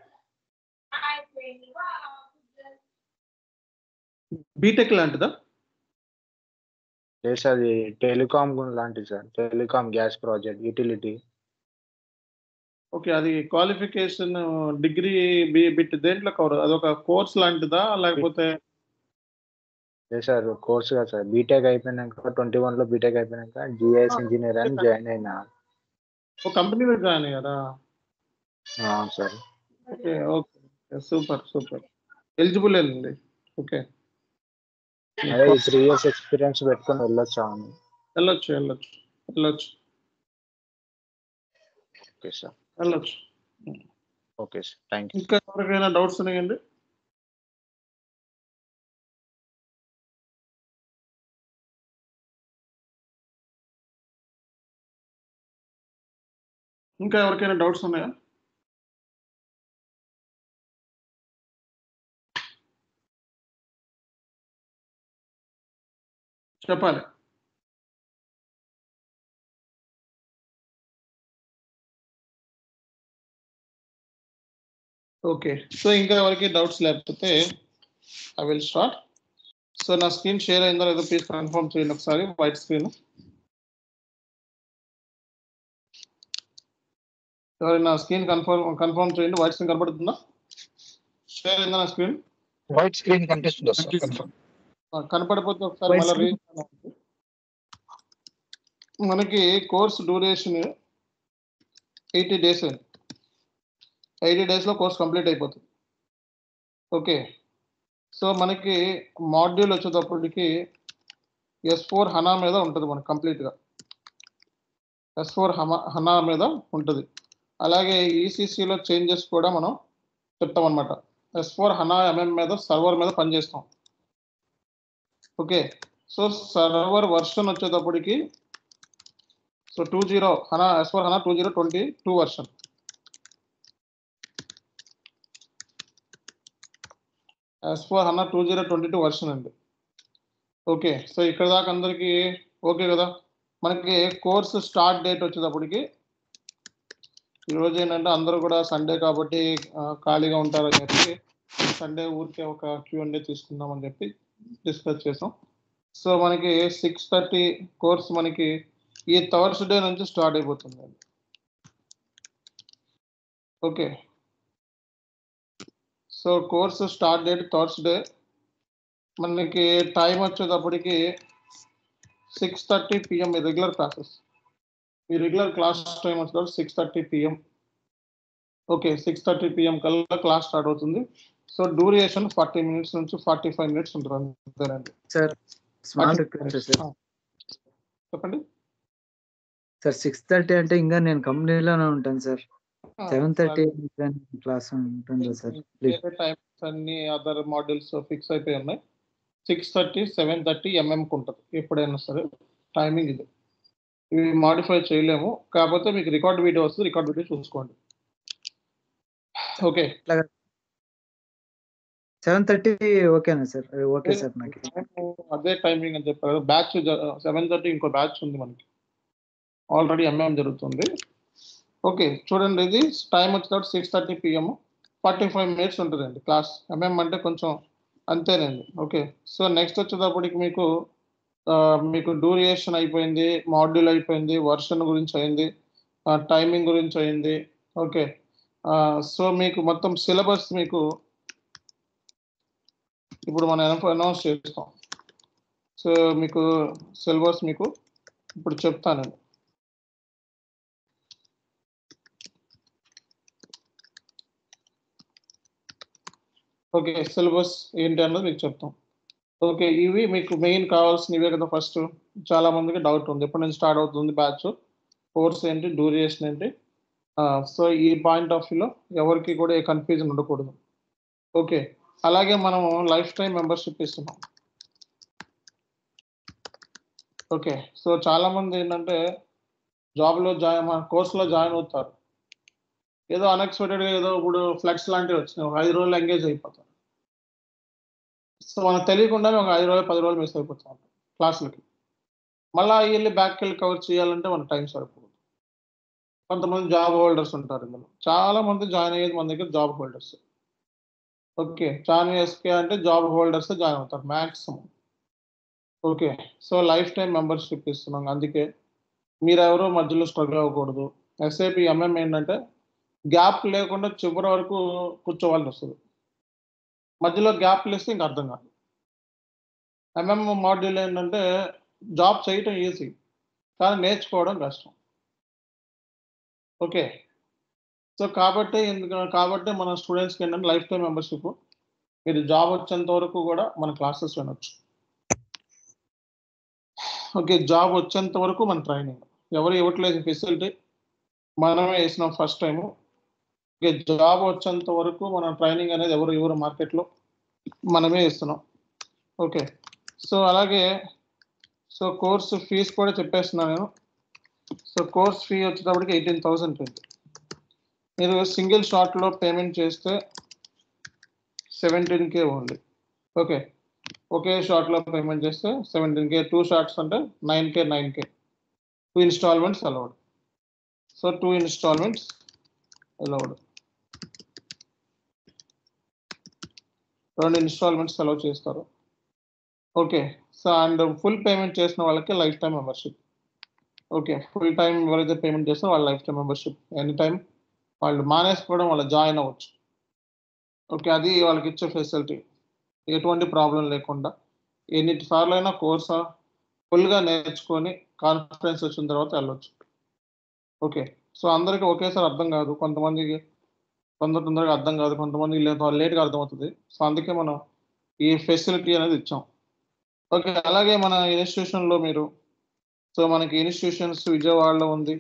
బీటెక్ లాంటిదా లేదు సార్ అది టెలికామ్ లాంటిది sir telecom gas project utility okay అది క్వాలిఫికేషన్ డిగ్రీ బి బిట్ దేంట్లో కవర్ అదొక కోర్స్ లాంటిదా లేకపోతే లేదు సార్ కోర్స్ కాదు సార్ బీటెక్ అయిపోయినాక ట్వంటీ వన్లో బీటెక్ అయిపోయినాక జిఐఎస్ ఇంజనీర్ అని జాయిన్ అయినా ఒక కంపెనీలో జాయిన్ అయ్యారా అవును sir okay okay super super eligible అండి ఓకే అదే త్రీ ఇయర్స్ ఎక్స్పీరియన్స్ పెట్టుకొని వెళ్ళొచ్చా అని వెళ్ళొచ్చు వెళ్ళొచ్చు వెళ్ళొచ్చు ఓకే సార్ వెళ్ళొచ్చు ఓకే సార్ థ్యాంక్ యూ ఇంకా ఎవరికైనా డౌట్స్ ఉన్నాయండి ఇంకా ఎవరికైనా డౌట్స్ ఉన్నాయా చెప్పాలి ఓకే సో ఇంకా ఎవరికి డౌట్స్ లేకపోతే ఐ విల్ స్టార్ట్ సో నా స్క్రీన్ షేర్ అయిందో లేదో ప్లీజ్ కన్ఫర్మ్ చేయండి ఒకసారి వైట్ స్క్రీన్ ఎవరైనా స్క్రీన్ కన్ఫర్మ్ కన్ఫర్మ్ చేయండి వైట్ స్క్రీన్ కనబడుతుందా షేర్ అయిందా నా స్క్రీన్ వైట్ స్క్రీన్ కనిపిస్తుందా సార్ కన్ఫర్మ్ కనపడిపోతే ఒకసారి White మళ్ళీ screen. రీ మనకి కోర్స్ డ్యూరేషన్ ఎయిటీ డేస్ అండి ఎయిటీ డేస్లో కోర్స్ కంప్లీట్ అయిపోతుంది ఓకే సో మనకి మాడ్యూల్ వచ్చేటప్పటికి ఎస్ ఫోర్ హనా మీద ఉంటుంది మనకి కంప్లీట్గా ఎస్ ఫోర్ హమా హనా మీద ఉంటుంది అలాగే ఈసీసీలో చేంజెస్ కూడా మనం చెప్తాం అనమాట ఎస్ ఫోర్ హనా ఎంఎం మీద సర్వర్ మీద పనిచేస్తాం ఓకే సో సర్వర్ వర్షన్ వచ్చేటప్పటికి so two zero HANA S four HANA two zero twenty two version S four HANA two zero twenty two version అండి ఓకే సో ఇక్కడ దాకా అందరికీ okay కదా మనకి కోర్స్ స్టార్ట్ డేట్ వచ్చేటప్పటికి ఈరోజు ఏంటంటే అందరూ కూడా సండే కాబట్టి ఆ, ఖాళీగా ఉంటారని చెప్పి సండే ఊరికే ఒక క్యూ అండ్ తీసుకుందామని చెప్పి డిస్కస్ చేసాం సో మనకి సిక్స్ థర్టీ కోర్స్ మనకి ఈ థర్స్డే నుంచి స్టార్ట్ అయిపోతుంది okay so course start date Thursday మనకి టైం వచ్చేటప్పటికి సిక్స్ థర్టీ పిఎం ఈ రెగ్యులర్ క్లాసెస్ ఈ రెగ్యులర్ క్లాస్ టైం వచ్చేటప్పుడు six thirty PM okay six thirty PM కల్లా క్లాస్ స్టార్ట్ అవుతుంది సో డ్యూరేషన్ ఫార్టీ మినిట్స్ నుంచి ఫార్టీ ఫైవ్ మినిట్స్ ఉంటుంది అంతేనండి సార్ స్మాల్ అది- రిక్వెస్ట్ సార్ ఆ, చెప్పండి సార్ సిక్స్ థర్టీ అంటే ఇంకా నేను కంపెనీలోనే ఉంటాను సార్ ఆ, సెవెన్ థర్టీ సరే. క్లాస్ ఉంటుందా సార్ ప్లీజ్ వేరే టైమ్స్ అన్ని అదర్ మాడ్యూల్స్ ఫిక్స్ అయిపోయి ఉన్నాయి సిక్స్ థర్టీ సెవెన్ థర్టీ ఎంఎంకి ఉంటుంది ఎప్పుడైనా సరే టైమింగ్ ఇది ఇవి మాడిఫై చేయలేము కాకపోతే మీకు రికార్డ్ వీడియో వస్తుంది రికార్డ్ వీడియో చూసుకోండి ఓకే సెవెన్ థర్టీ ఓకేనా సార్ ఓకే సార్ నాకు అదే టైమింగ్ అని చెప్పారు బ్యాచ్ సెవెన్ థర్టీ ఇంకో బ్యాచ్ ఉంది మనకి ఆల్రెడీ ఎంఎం జరుగుతుంది ఓకే చూడండి ఇది టైం వచ్చేటప్పుడు six thirty PM forty five minutes ఉంటుందండి క్లాస్ ఎంఎం అంటే కొంచెం అంతేనండి ఓకే సో నెక్స్ట్ వచ్చేటప్పటికి మీకు ఆ, మీకు డ్యూరియేషన్ అయిపోయింది మాడ్యూల్ అయిపోయింది వర్షన్ గురించి అయింది టైమింగ్ గురించి అయింది ఓకే సో మీకు మొత్తం సిలబస్ మీకు ఇప్పుడు మనం అనౌన్స్ చేస్తాం సో మీకు సిలబస్ మీకు ఇప్పుడు చెప్తానండి ఓకే సిలబస్ ఏంటి అన్నది మీకు చెప్తాం ఓకే ఇవి మీకు మెయిన్ కావాల్సినవే కదా ఫస్ట్ చాలా మందికి డౌట్ ఉంది ఎప్పటి నుంచి స్టార్ట్ అవుతుంది బ్యాచ్ కోర్స్ ఏంటి డ్యూరేషన్ ఏంటి సో ఈ పాయింట్ ఆఫ్ వ్యూలో ఎవరికి కూడా ఏ కన్ఫ్యూజన్ ఉండకూడదు ఓకే అలాగే మనము లైఫ్ టైం మెంబర్షిప్ ఇస్తున్నాం ఓకే సో చాలా మంది ఏంటంటే జాబ్లో జాయిన్ మన కోర్సులో జాయిన్ అవుతారు ఏదో అన్ఎక్స్పెక్టెడ్గా ఏదో ఇప్పుడు ఫ్లెక్స్ లాంటివి వచ్చినాయి ఒక ఐదు రోజులు ఎంగేజ్ అయిపోతారు సో మనకు తెలియకుండానే ఒక ఐదు రోజులు పది రోజులు మిస్ అయిపోతాం క్లాసులకి మళ్ళీ వెళ్ళి బ్యాక్కి వెళ్ళి కవర్ చేయాలంటే మన టైం సరిపోదు కొంతమంది జాబ్ హోల్డర్స్ ఉంటారు ఇందులో చాలా మంది జాయిన్ అయ్యేది మన దగ్గర జాబ్ హోల్డర్స్ ఓకే జాయిన్ ఎస్కే అంటే జాబ్ హోల్డర్స్ జాయిన్ అవుతారు maximum okay so life time membership ఇస్తున్నాం అందుకే మీరు ఎవరో మధ్యలో స్ట్రగుల్ అవ్వకూడదు ఎస్ఐపి ఎంఎం ఏంటంటే గ్యాప్ లేకుండా చివరి వరకు కూర్చోవాల్సి వస్తుంది మధ్యలో గ్యాప్లు ఇస్తే ఇంక అర్థం కాదు ఎంఎం మాడ్యూల్ ఏంటంటే జాబ్ చేయటం ఈజీ కానీ నేర్చుకోవడం కష్టం ఓకే సో కాబట్టి ఎందుకు కాబట్టి మన స్టూడెంట్స్కి ఏంటంటే లైఫ్ టైం మెంబర్షిప్ మీరు జాబ్ వచ్చేంత వరకు కూడా మన క్లాసెస్ వినొచ్చు ఓకే జాబ్ వచ్చేంత వరకు మన ట్రైనింగ్ ఎవరు ఇవ్వట్లేదు ఫెసిలిటీ మనమే వేసినాం ఫస్ట్ టైము ఓకే జాబ్ వచ్చేంత వరకు మన ట్రైనింగ్ అనేది ఎవరు ఎవరు మార్కెట్లో మనమే ఇస్తున్నాం ఓకే సో అలాగే సో కోర్సు ఫీజు కూడా చెప్పేస్తున్నాను నేను సో కోర్స్ ఫీ వచ్చేటప్పటికి ఎయిటీన్ థౌసండ్ ఉంది మీరు సింగిల్ షాట్లో పేమెంట్ చేస్తే సెవెంటీన్ కే ఉంది ఓకే ఒకే షాట్లో పేమెంట్ చేస్తే సెవెంటీన్ కే టూ షార్ట్స్ అంటే nine K nine K two installments allowed so two installments allowed రెండు ఇన్స్టాల్మెంట్స్ అలౌ చేస్తారు okay so and full payment చేసిన వాళ్ళకి life time membership okay full time ఎవరైతే payment చేస్తారో వాళ్ళ life time membership any time వాళ్ళు మానేసుకోవడం వాళ్ళ జాయిన్ అవ్వచ్చు ఓకే అది వాళ్ళకి ఇచ్చే ఫెసిలిటీ ఎటువంటి ప్రాబ్లం లేకుండా ఎన్ని సార్లు అయినా కోర్సా ఫుల్గా నేర్చుకొని కాన్ఫిడెన్స్ వచ్చిన తర్వాత వెళ్ళొచ్చు ఓకే సో అందరికీ ఒకేసారి అర్థం కాదు కొంతమందికి తొందర తొందరగా అర్థం కాదు కొంతమందికి లేట్గా అర్థమవుతుంది సో అందుకే మనం ఈ ఫెసిలిటీ అనేది ఇచ్చాం ఓకే అలాగే మన ఇన్స్టిట్యూషన్లో మీరు సో మనకి ఇన్స్టిట్యూషన్స్ విజయవాడలో ఉంది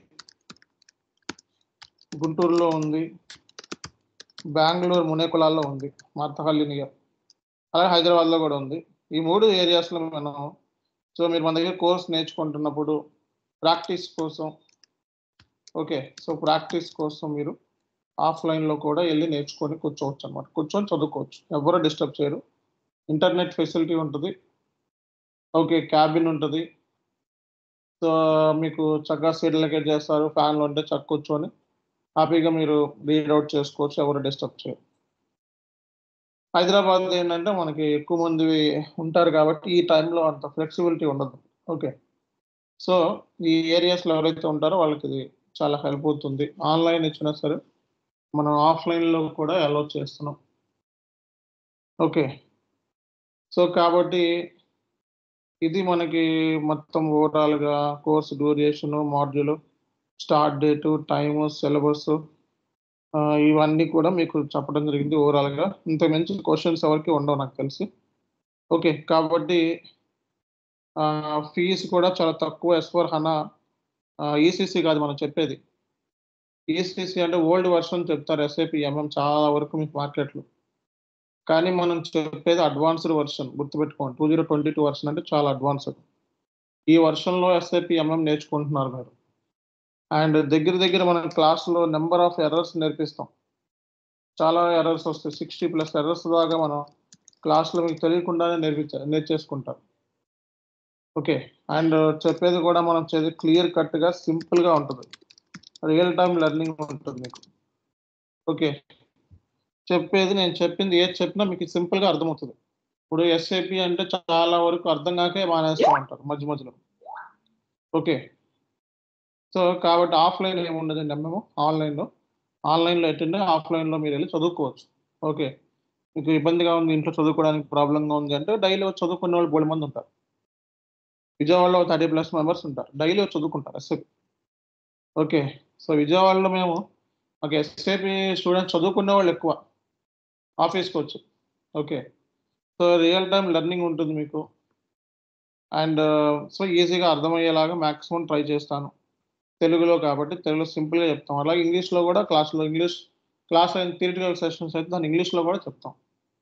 గుంటూరులో ఉంది బెంగళూరు మునేకులాల్లో ఉంది మార్తహల్లి నియర్ అలాగే హైదరాబాద్లో కూడా ఉంది ఈ మూడు ఏరియాస్లో మనం సో మీరు మన దగ్గర కోర్స్ నేర్చుకుంటున్నప్పుడు ప్రాక్టీస్ కోసం ఓకే సో ప్రాక్టీస్ కోసం మీరు ఆఫ్లైన్లో కూడా వెళ్ళి నేర్చుకొని కూర్చోవచ్చు అనమాట కూర్చొని చదువుకోవచ్చు ఎవరు డిస్టర్బ్ చేయరు ఇంటర్నెట్ ఫెసిలిటీ ఉంటుంది ఓకే క్యాబిన్ ఉంటుంది సో మీకు చక్కగా సీట్లకే చేస్తారు ఫ్యాన్లు ఉంటే చక్క కూర్చొని హ్యాపీగా మీరు రీడ్ అవుట్ చేసుకోవచ్చు ఎవరు డిస్టర్బ్ చేయరు హైదరాబాద్ ఏంటంటే మనకి ఎక్కువ మంది ఉంటారు కాబట్టి ఈ టైంలో అంత ఫ్లెక్సిబిలిటీ ఉండదు ఓకే సో ఈ ఏరియాస్లో ఎవరైతే ఉంటారో వాళ్ళకి ఇది చాలా హెల్ప్ అవుతుంది ఆన్లైన్ ఇచ్చినా సరే మనం ఆఫ్లైన్లో కూడా అలౌ చేస్తున్నాం ఓకే సో కాబట్టి ఇది మనకి మొత్తం ఓవరాల్గా course duration module start date time syllabus ఆ, ఇవన్నీ కూడా మీకు చెప్పడం జరిగింది ఓవరాల్గా ఇంత మంచి క్వశ్చన్స్ ఎవరికి ఉండవు నాకు తెలిసి ఓకే కాబట్టి ఫీజు కూడా చాలా తక్కువ ఎస్ ఫోర్ హనా ఈసీసీ కాదు మనం చెప్పేది ఈసీసీ అంటే ఓల్డ్ వర్షన్ చెప్తారు ఎస్ఐపి ఎంఎం చాలా వరకు మీకు మార్కెట్లో కానీ మనం చెప్పేది అడ్వాన్స్డ్ వర్షన్ గుర్తుపెట్టుకోండి two zero twenty two version అంటే చాలా అడ్వాన్స్డ్ ఈ వర్షన్లో ఎస్ఐపి ఎంఎం నేర్చుకుంటున్నారు మీరు అండ్ దగ్గర దగ్గర మనం క్లాస్లో నెంబర్ ఆఫ్ ఎర్రర్స్ నేర్పిస్తాం చాలా ఎర్రర్స్ వస్తాయి సిక్స్టీ ప్లస్ ఎర్రర్స్ దాకా మనం క్లాస్లో మీకు తెలియకుండానే నేర్పించ నేర్చేసుకుంటాం ఓకే అండ్ చెప్పేది కూడా మనం చేది క్లియర్ కట్గా సింపుల్గా ఉంటుంది రియల్ టైం లెర్నింగ్ ఉంటుంది మీకు ఓకే చెప్పేది నేను చెప్పింది ఏది చెప్పినా మీకు సింపుల్గా అర్థమవుతుంది ఇప్పుడు ఎస్ఏపి అంటే చాలా వరకు అర్థం కాకే మానేస్తూ ఉంటారు మధ్య మధ్యలో ఓకే సో కాబట్టి ఆఫ్లైన్ ఏమి ఉండదండి మేము ఆన్లైన్లో ఆన్లైన్లో ఎట్టండి ఆఫ్లైన్లో మీరు వెళ్ళి చదువుకోవచ్చు ఓకే మీకు ఇబ్బందిగా ఉంది ఇంట్లో చదువుకోవడానికి ప్రాబ్లంగా ఉంది అంటే డైలీ వచ్చి చదువుకునే వాళ్ళు బోడి మంది ఉంటారు విజయవాడలో థర్టీ ప్లస్ మెంబర్స్ ఉంటారు డైలీ వచ్చి చదువుకుంటారు ఎస్ఏపి ఓకే సో విజయవాడలో మేము మాకు ఎస్ఏపి స్టూడెంట్స్ చదువుకునే వాళ్ళు ఎక్కువ ఆఫీస్కి వచ్చి okay so real time learning ఉంటుంది మీకు అండ్ సో ఈజీగా అర్థమయ్యేలాగా మ్యాక్సిమం ట్రై చేస్తాను తెలుగులో కాబట్టి తెలుగులో సింపుల్గా చెప్తాం అలాగే ఇంగ్లీష్లో కూడా క్లాస్లో ఇంగ్లీష్ క్లాస్ అయిన థియరిటికల్ సెషన్స్ అయితే దాన్ని ఇంగ్లీష్లో కూడా చెప్తాం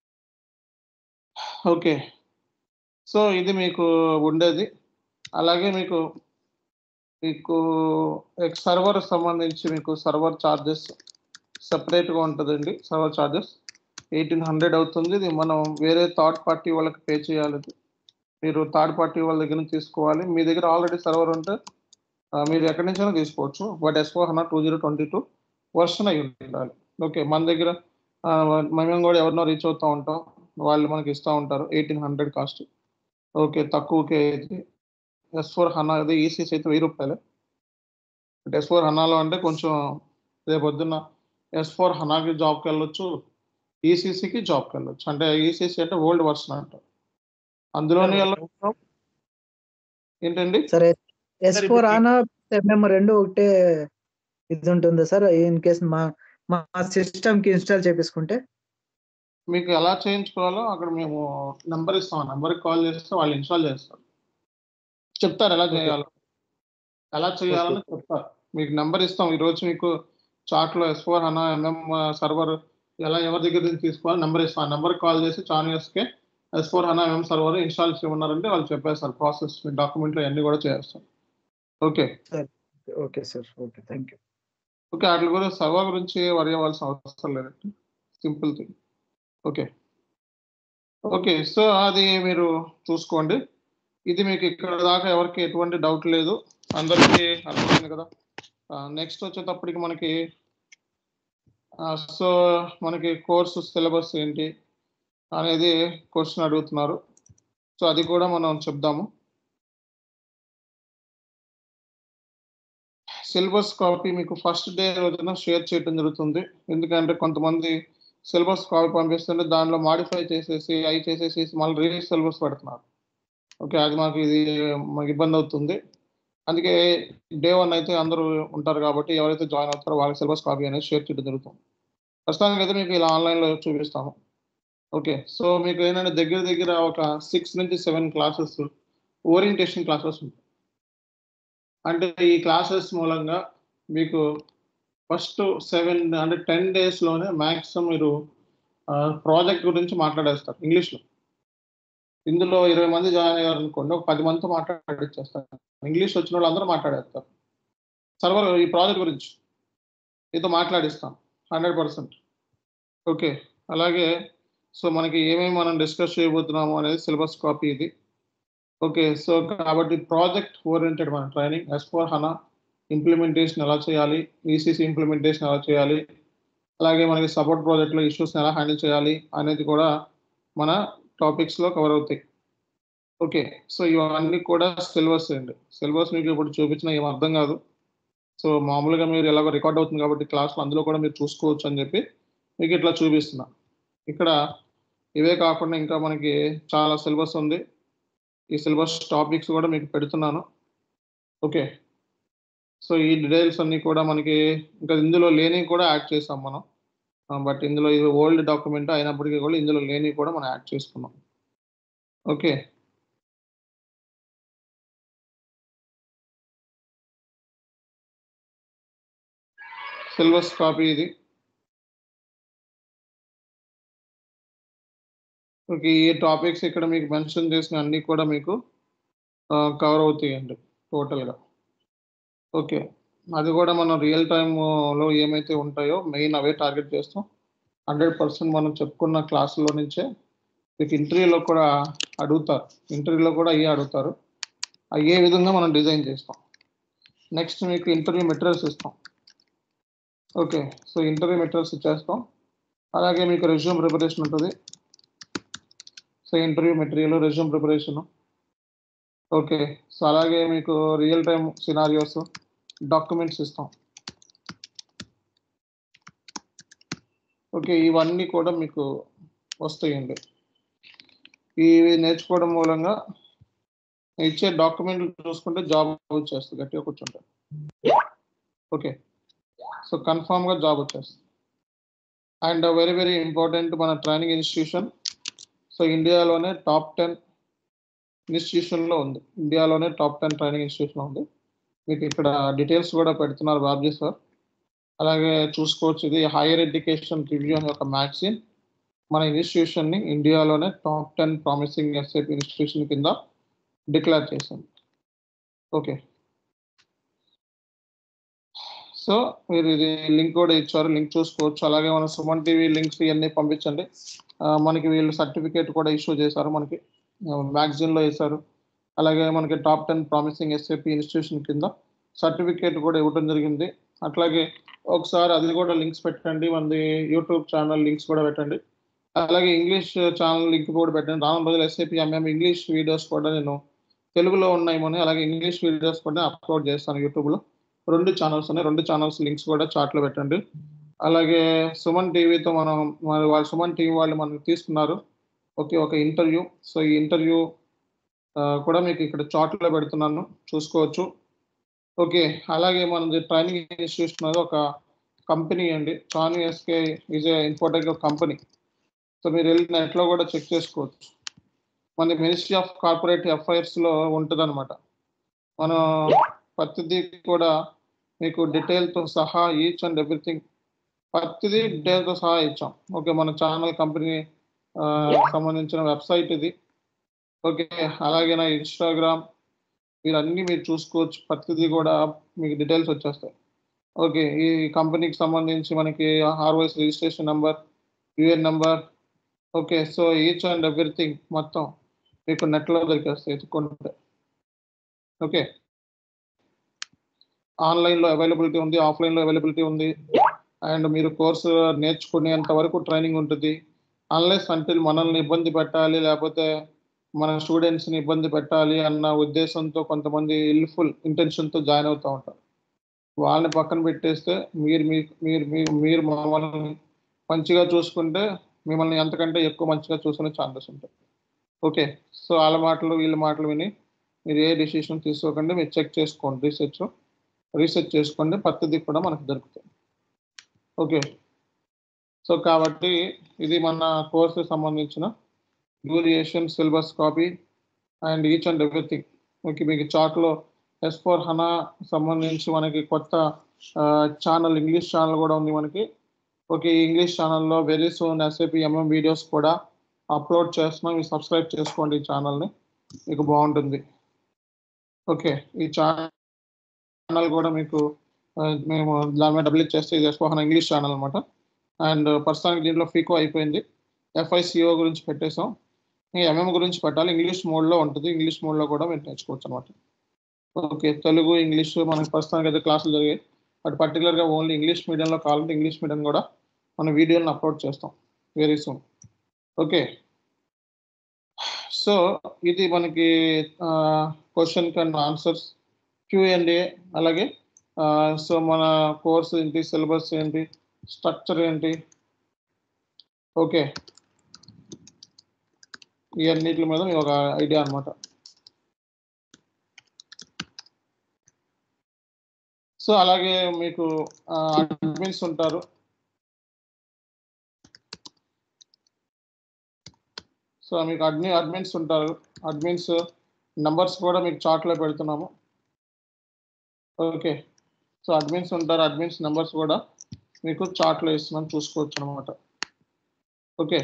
ఓకే సో ఇది మీకు ఉండేది అలాగే మీకు మీకు సర్వర్ సంబంధించి మీకు సర్వర్ ఛార్జెస్ సపరేట్గా ఉంటుందండి సర్వర్ ఛార్జెస్ ఎయిటీన్ హండ్రెడ్ అవుతుంది ఇది మనం వేరే థర్డ్ పార్టీ వాళ్ళకి పే చేయాలి ఇది. మీరు థర్డ్ పార్టీ వాళ్ళ దగ్గర నుంచి తీసుకోవాలి మీ దగ్గర ఆల్రెడీ సర్వర్ ఉంటే ఆ, మీరు ఎక్కడి నుంచైనా తీసుకోవచ్చు but S four hundred two zero twenty two version అయి ఉండాలి ఓకే మన దగ్గర ఆ, మేము కూడా ఎవరినో రీచ్ అవుతూ ఉంటాం వాళ్ళు మనకి ఇస్తూ ఉంటారు ఎయిటీన్ హండ్రెడ్ కాస్ట్ ఓకే తక్కువకే ఇది ఎస్ ఫోర్ హనా అది ఈసీసీ అయితే వెయ్యి రూపాయలే ఎస్ ఫోర్ హనాలో అంటే కొంచెం రేపు పొద్దున్న ఎస్ ఫోర్ హనాకి జాబ్కి వెళ్ళొచ్చు ఈసీసీకి జాబ్కి వెళ్ళొచ్చు అంటే ఈసీసీ అంటే ఓల్డ్ వర్షన్ అంట అందులోనే వెళ్ళొచ్చు ఏంటండి సరే ఎస్ సార్ ఫోర్ ఇప్పుడు ఆనా ఎంఎం రెండు ఒకటే ఇది ఉంటుందా సార్ ఇన్ కేస్ మా మా సిస్టమ్ కి ఇన్స్టాల్ చేపించుకుంటే మీకు ఎలా చేయించుకోవాలో అక్కడ మేము నెంబర్ ఇస్తాం ఆ నెంబర్కి కాల్ చేస్తే వాళ్ళు ఇన్స్టాల్ చేస్తారు చెప్తారు ఎలా చేయాలో ఎలా చేయాలని చెప్తారు మీకు నెంబర్ ఇస్తాం ఈరోజు మీకు చాట్లో ఎస్ ఫోర్ హనా ఎంఎం సర్వర్ ఎలా ఎవరి దగ్గర నుంచి తీసుకోవాలి నెంబర్ ఇస్తాం ఆ నెంబర్కి కాల్ చేసి చాన్ ఇయర్స్కే ఎస్ ఫోర్ హనా ఎంఎం సర్వర్ ఇన్స్టాల్ చేయమన్నారంటే వాళ్ళు చెప్పేస్తారు ప్రాసెస్ మీ డాక్యుమెంట్లు అన్నీ కూడా చేస్తాం okay okay sir okay thank you okay వాటి గురించి సర్వర్ గురించి వరి అవ్వాల్సిన అవసరం లేదండి simple thing okay okay so అది మీరు చూసుకోండి ఇది మీకు ఇక్కడ దాకా ఎవరికి ఎటువంటి డౌట్ లేదు అందరికీ అర్థమైంది కదా నెక్స్ట్ వచ్చేటప్పటికి మనకి సో మనకి కోర్సు సిలబస్ ఏంటి అనేది క్వశ్చన్ అడుగుతున్నారు సో అది కూడా మనం చెప్దాము సిలబస్ కాపీ మీకు ఫస్ట్ డే రోజున షేర్ చేయడం జరుగుతుంది ఎందుకంటే కొంతమంది సిలబస్ కాపీ పంపిస్తుంటే దానిలో మాడిఫై చేసేసి అవి చేసేసి మళ్ళీ రీ సిలబస్ పెడుతున్నారు ఓకే అది మాకు ఇది మాకు ఇబ్బంది అవుతుంది అందుకే డే వన్ అయితే అందరూ ఉంటారు కాబట్టి ఎవరైతే జాయిన్ అవుతారో వాళ్ళకి సిలబస్ కాపీ అనేది షేర్ చేయడం జరుగుతుంది ప్రస్తుతానికి అయితే మీకు ఇలా ఆన్లైన్లో చూపిస్తాము ఓకే సో మీకు ఏంటంటే దగ్గర దగ్గర ఒక సిక్స్ నుంచి సెవెన్ క్లాసెస్ ఓరియంటేషన్ క్లాసెస్ ఉంటాయి అంటే ఈ క్లాసెస్ మూలంగా మీకు ఫస్ట్ సెవెన్ అంటే టెన్ డేస్లోనే మ్యాక్సిమం మీరు ప్రాజెక్ట్ గురించి మాట్లాడేస్తారు ఇంగ్లీష్లో ఇందులో ఇరవై మంది జాయిన్ అయ్యారు అనుకోండి ఒక పది మందితో మాట్లాడిచ్చేస్తారు ఇంగ్లీష్ వచ్చిన వాళ్ళు అందరూ మాట్లాడేస్తారు సర్వర్ ఈ ప్రాజెక్ట్ గురించి మీతో మాట్లాడిస్తాం హండ్రెడ్ పర్సెంట్ ఓకే అలాగే సో మనకి ఏమేమి మనం డిస్కస్ చేయబోతున్నాము అనేది సిలబస్ కాపీ ఇది ఓకే సో కాబట్టి ప్రాజెక్ట్ ఓరియంటెడ్ మన training S four HANA implementation ఎలా చేయాలి ఈసీసీ ఇంప్లిమెంటేషన్ ఎలా చేయాలి అలాగే మనకి సపోర్ట్ ప్రాజెక్ట్లో ఇష్యూస్ని ఎలా హ్యాండిల్ చేయాలి అనేది కూడా మన టాపిక్స్లో కవర్ అవుతాయి ఓకే సో ఇవన్నీ కూడా సిలబస్ అండి సిలబస్ మీకు ఇప్పుడు చూపించిన ఏం అర్థం కాదు సో మామూలుగా మీరు ఎలాగో రికార్డ్ అవుతుంది కాబట్టి క్లాస్లో అందులో కూడా మీరు చూసుకోవచ్చు అని చెప్పి మీకు ఇట్లా చూపిస్తున్నా ఇక్కడ ఇవే కాకుండా ఇంకా మనకి చాలా సిలబస్ ఉంది ఈ సిలబస్ టాపిక్స్ కూడా మీకు పెడుతున్నాను ఓకే సో ఈ డీటెయిల్స్ అన్నీ కూడా మనకి ఇంకా ఇందులో లేని కూడా యాడ్ చేసాం మనం బట్ ఇందులో ఇది ఓల్డ్ డాక్యుమెంట్ అయినప్పటికీ కూడా ఇందులో లేని కూడా మనం యాడ్ చేసుకున్నాం ఓకే సిలబస్ కాపీ ఇది ఓకే ఈ టాపిక్స్ ఇక్కడ మీకు మెన్షన్ చేసిన అన్నీ కూడా మీకు కవర్ అవుతాయండి టోటల్గా ఓకే అది కూడా మనం రియల్ టైంలో ఏమైతే ఉంటాయో మెయిన్ అవే టార్గెట్ చేస్తాం హండ్రెడ్ పర్సెంట్ మనం చెప్పుకున్న క్లాసులో నుంచే మీకు ఇంటర్వ్యూలో కూడా అడుగుతారు ఇంటర్వ్యూలో కూడా అయ్యే అడుగుతారు అయ్యే విధంగా మనం డిజైన్ చేస్తాం నెక్స్ట్ మీకు ఇంటర్వ్యూ మెటీరియల్స్ ఇస్తాం ఓకే సో ఇంటర్వ్యూ మెటీరియల్స్ ఇచ్చేస్తాం అలాగే మీకు రెజ్యూమ్ ప్రిపరేషన్ ఉంటుంది so interview material resume preparation okay so అలాగే మీకు రియల్ టైమ్ సినారియోస్ డాక్యుమెంట్స్ ఇస్తాం ఓకే ఇవన్నీ కూడా మీకు వస్తాయండి ఇవి నేర్చుకోవడం మూలంగా ఇచ్చే డాక్యుమెంట్లు చూసుకుంటే జాబ్ వచ్చేస్తుంది గట్టిగా కూర్చుంటే ఓకే సో కన్ఫామ్గా జాబ్ వచ్చేస్తుంది అండ్ వెరీ వెరీ ఇంపార్టెంట్ మన ట్రైనింగ్ ఇన్స్టిట్యూషన్ సో ఇండియాలోనే టాప్ టెన్ ఇన్స్టిట్యూషన్లో ఉంది ఇండియాలోనే టాప్ టెన్ ట్రైనింగ్ ఇన్స్టిట్యూషన్ ఉంది మీకు ఇక్కడ డీటెయిల్స్ కూడా పెడుతున్నారు బాబ్జీ సార్ అలాగే చూసుకోవచ్చు ఇది హైయర్ ఎడ్యుకేషన్ రివ్యూ అనే ఒక మ్యాగజైన్ మన ఇన్స్టిట్యూషన్ని ఇండియాలోనే top ten promising SAP institution కింద డిక్లేర్ చేసింది ఓకే సో మీరు ఇది లింక్ కూడా ఇచ్చారు లింక్ చూసుకోవచ్చు అలాగే మన సుమన్ టీవీ లింక్స్ ఇవన్నీ పంపించండి మనకి వీళ్ళు సర్టిఫికేట్ కూడా ఇష్యూ చేశారు మనకి మ్యాగజైన్లో వేశారు అలాగే మనకి top ten promising SAP institution కింద సర్టిఫికేట్ కూడా ఇవ్వడం జరిగింది అట్లాగే ఒకసారి అది కూడా లింక్స్ పెట్టండి మనది యూట్యూబ్ ఛానల్ లింక్స్ కూడా పెట్టండి అలాగే ఇంగ్లీష్ ఛానల్ లింక్ కూడా పెట్టండి రాను బదులు ఎస్ఏపి ఎంఎం ఇంగ్లీష్ వీడియోస్ కూడా నేను తెలుగులో ఉన్నాయేమో అలాగే ఇంగ్లీష్ వీడియోస్ కూడా అప్లోడ్ చేస్తాను యూట్యూబ్లో రెండు ఛానల్స్ ఉన్నాయి రెండు ఛానల్స్ లింక్స్ కూడా చాట్లో పెట్టండి అలాగే సుమన్ టీవీతో మనం మరి వాళ్ళు సుమన్ టీవీ వాళ్ళు మనకు తీసుకున్నారు ఓకే ఒక ఇంటర్వ్యూ సో ఈ ఇంటర్వ్యూ కూడా మీకు ఇక్కడ చాట్లో పెడుతున్నాను చూసుకోవచ్చు ఓకే అలాగే మనది ట్రైనింగ్ ఇన్స్టిట్యూషన్ అనేది ఒక కంపెనీ అండి చాను ఎస్కే is a important company so మీరు వెళ్ళి నెట్లో కూడా చెక్ చేసుకోవచ్చు మన మినిస్ట్రీ ఆఫ్ కార్పొరేట్ అఫైర్స్లో ఉంటుంది అనమాట మనం ప్రతిదీ కూడా మీకు డీటెయిల్తో సహా ఈచ్ అండ్ ఎవ్రీథింగ్ ప్రతిదీ డీటెయిల్తో సహా ఇచ్చాం ఓకే మన ఛానల్ కంపెనీ సంబంధించిన వెబ్సైట్ ఇది ఓకే అలాగే నా ఇన్స్టాగ్రామ్ వీరన్నీ మీరు చూసుకోవచ్చు ప్రతిదీ కూడా మీకు డీటెయిల్స్ వచ్చేస్తాయి ఓకే ఈ కంపెనీకి సంబంధించి మనకి ఆర్వైస్ registration number UN number okay so each and everything మొత్తం మీకు నెట్లో దొరికేస్తాయి ఎత్తుకుంటే ఓకే ఆన్లైన్లో అవైలబిలిటీ ఉంది ఆఫ్లైన్లో అవైలబిలిటీ ఉంది అండ్ మీరు కోర్సు నేర్చుకునేంత వరకు ట్రైనింగ్ ఉంటుంది అన్లెస్ అంటిల్ మనల్ని ఇబ్బంది పెట్టాలి లేకపోతే మన స్టూడెంట్స్ని ఇబ్బంది పెట్టాలి అన్న ఉద్దేశంతో కొంతమంది ఇల్ఫుల్ ఇంటెన్షన్తో జాయిన్ అవుతూ ఉంటారు వాళ్ళని పక్కన పెట్టేస్తే మీరు మీరు మీరు మీరు మమ్మల్ని మంచిగా చూసుకుంటే మిమ్మల్ని ఎంతకంటే ఎక్కువ మంచిగా చూసుకునే ఛాన్సెస్ ఉంటాయి ఓకే సో వాళ్ళ మాటలు వీళ్ళ మాటలు విని మీరు ఏ డిసిషన్ తీసుకోకండి మీరు చెక్ చేసుకోండి రీసెర్చ్ రీసెర్చ్ చేసుకోండి ప్రతిదీ కూడా మనకు దొరుకుతుంది ఓకే సో కాబట్టి ఇది మన కోర్సు సంబంధించిన duration syllabus copy and each and everything okay మీకు చాట్లో ఎస్ ఫోర్ హనా సంబంధించి మనకి కొత్త ఛానల్ ఇంగ్లీష్ ఛానల్ కూడా ఉంది మనకి ఓకే ఈ ఇంగ్లీష్ ఛానల్లో వెరీ సూన్ ఎస్ఏపి ఎంఎం వీడియోస్ కూడా అప్లోడ్ చేస్తున్నాం మీరు సబ్స్క్రైబ్ చేసుకోండి ఈ ఛానల్ని మీకు బాగుంటుంది ఓకే ఈ ఛానల్ కూడా మీకు మేము దాని మీద డబ్బులు ఇచ్చేస్తే ఇది ఎస్పోహన ఇంగ్లీష్ ఛానల్ అనమాట అండ్ ప్రస్తుతానికి దీంట్లో ఫీకో అయిపోయింది ఎఫ్ఐసిఓ గురించి పెట్టేసాం ఎంఎం గురించి పెట్టాలి ఇంగ్లీష్ మోడ్లో ఉంటుంది ఇంగ్లీష్ మోడ్లో కూడా మీరు నేర్చుకోవచ్చు అనమాట ఓకే తెలుగు ఇంగ్లీష్ మనకి ప్రస్తుతానికి అయితే క్లాసులు జరిగాయి బట్ పర్టికులర్గా ఓన్లీ ఇంగ్లీష్ మీడియంలో కావాలంటే ఇంగ్లీష్ మీడియం కూడా మన వీడియోని అప్లోడ్ చేస్తాం వెరీ సూన్ ఓకే సో ఇది మనకి క్వశ్చన్ అండ్ ఆన్సర్స్ క్యూఎండే అలాగే సో మన కోర్స్ ఏంటి సిలబస్ ఏంటి స్ట్రక్చర్ ఏంటి ఓకే ఇవన్నిటి మీద మీకు ఒక ఐడియా అనమాట సో అలాగే మీకు అడ్మిన్స్ ఉంటారు సో మీకు అడ్మి అడ్మిన్స్ ఉంటారు అడ్మిన్స్ నంబర్స్ కూడా మీకు చార్ట్లో పెడుతున్నాము ఓకే సో అడ్మిన్స్ ఉంటారు అడ్మిన్స్ నెంబర్స్ కూడా మీకు చార్ట్లో ఇస్తున్నాం చూసుకోవచ్చు అనమాట ఓకే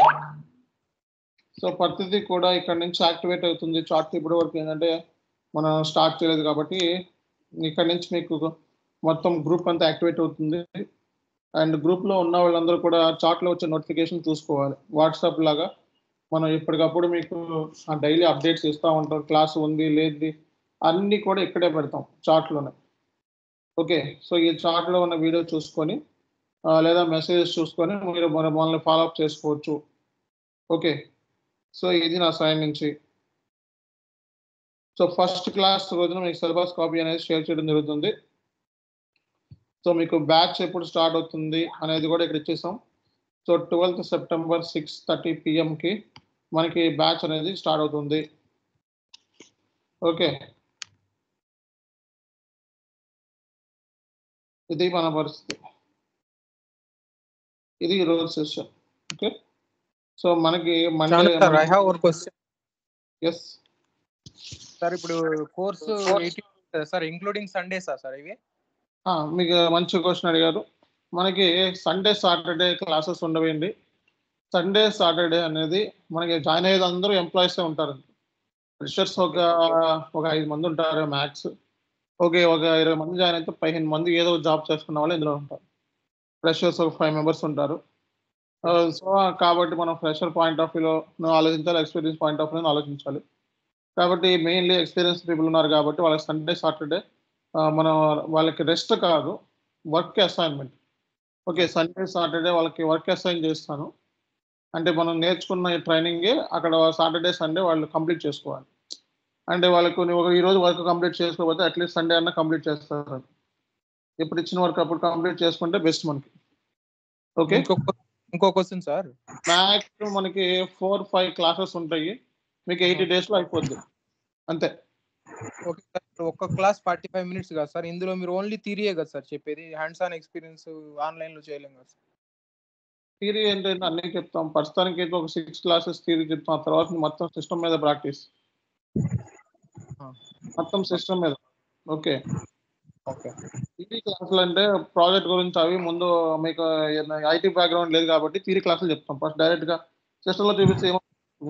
సో ప్రతిదీ కూడా ఇక్కడ నుంచి యాక్టివేట్ అవుతుంది చార్ట్ ఇప్పటి వరకు ఏంటంటే మనం స్టార్ట్ చేయలేదు కాబట్టి ఇక్కడ నుంచి మీకు మొత్తం గ్రూప్ అంతా యాక్టివేట్ అవుతుంది అండ్ గ్రూప్లో ఉన్న వాళ్ళందరూ కూడా చార్ట్లో వచ్చే నోటిఫికేషన్ చూసుకోవాలి వాట్సాప్ లాగా మనం ఎప్పటికప్పుడు మీకు డైలీ అప్డేట్స్ ఇస్తూ ఉంటాం క్లాస్ ఉంది లేదు అన్నీ కూడా ఇక్కడే పెడతాం చార్ట్లోనే ఓకే సో ఈ చార్ట్లో ఉన్న వీడియో చూసుకొని ఆ, లేదా మెసేజెస్ చూసుకొని మీరు మన మనల్ని ఫాలోఅప్ చేసుకోవచ్చు ఓకే సో ఇది నా సైడ్ నుంచి సో ఫస్ట్ క్లాస్ రోజున మీకు సిలబస్ కాపీ అనేది షేర్ చేయడం జరుగుతుంది సో మీకు బ్యాచ్ ఎప్పుడు స్టార్ట్ అవుతుంది అనేది కూడా ఇక్కడ ఇచ్చేసాం so twelfth September six thirty పిఎంకి మనకి బ్యాచ్ అనేది స్టార్ట్ అవుతుంది ఓకే ఇది మన పరిస్థితి ఇది ఈరోజు సెషన్ ఓకే సో మనకి Monday sir I have one question yes sir ఇప్పుడు కోర్సు ఎయిటీ సార్ ఇంక్లూడింగ్ సండేసా సార్ ఇవి మీకు మంచి క్వశ్చన్ అడిగారు మనకి సండే సాటర్డే క్లాసెస్ ఉండవండి సండే సాటర్డే అనేది మనకి జాయిన్ అయ్యేది అందరూ ఎంప్లాయీసే ఉంటారు ఫ్రెషర్స్ ఒక ఒక ఐదు మంది ఉంటారు మ్యాక్స్ ఓకే ఒక ఇరవై మంది జాయిన్ అయితే పదిహేను మంది ఏదో జాబ్ చేసుకున్న వాళ్ళు ఇందులో ఉంటారు ఫ్రెషర్స్ ఒక ఫైవ్ మెంబర్స్ ఉంటారు సో కాబట్టి మనం ఫ్రెషర్ పాయింట్ ఆఫ్ వ్యూలో ఆలోచించాలి ఎక్స్పీరియన్స్ పాయింట్ ఆఫ్ వ్యూలో ఆలోచించాలి కాబట్టి మెయిన్లీ ఎక్స్పీరియన్స్ పీపుల్ ఉన్నారు కాబట్టి వాళ్ళకి సండే సాటర్డే మనం వాళ్ళకి రెస్ట్ కాదు work assignment okay Sunday Saturday వాళ్ళకి వర్క్ అసైన్ చేస్తాను అంటే మనం నేర్చుకున్న ట్రైనింగే అక్కడ సాటర్డే సండే వాళ్ళు కంప్లీట్ చేసుకోవాలి అంటే వాళ్ళకు నువ్వు ఒక ఈరోజు వర్క్ కంప్లీట్ చేసుకోకపోతే అట్లీస్ట్ సండే అన్న కంప్లీట్ చేస్తారు ఇప్పుడు ఇచ్చిన వర్క్ అప్పుడు కంప్లీట్ చేసుకుంటే బెస్ట్ మనకి ఓకే ఇంకొక ఇంకో క్వశ్చన్ సార్ మ్యాక్స్ మనకి ఫోర్ ఫైవ్ క్లాసెస్ ఉంటాయి మీకు ఎయిటీ డేస్లో అయిపోద్ది అంతే ఓకే సార్ ఒక్క క్లాస్ ఫార్టీ ఫైవ్ మినిట్స్ కదా సార్ ఇందులో మీరు ఓన్లీ థియరీయే కదా సార్ చెప్పేది హ్యాండ్స్ ఆన్ ఎక్స్పీరియన్స్ ఆన్లైన్లో చేయలేం కదా సార్ థియరీ ఏంటంటే అన్నీ చెప్తాం ప్రస్తుతానికి అయితే ఒక సిక్స్ క్లాసెస్ థియరీ చెప్తాం ఆ తర్వాత మొత్తం సిస్టమ్ మీద ప్రాక్టీస్ మొత్తం సిస్టమ్ మీద ఓకే ఓకే థియరీ క్లాసులు అంటే ప్రాజెక్ట్ గురించి అవి ముందు మీకు ఐటీ బ్యాక్గ్రౌండ్ లేదు కాబట్టి థియరీ క్లాసులు చెప్తాం ఫస్ట్ డైరెక్ట్గా సిస్టంలో చూపిస్తే ఏమో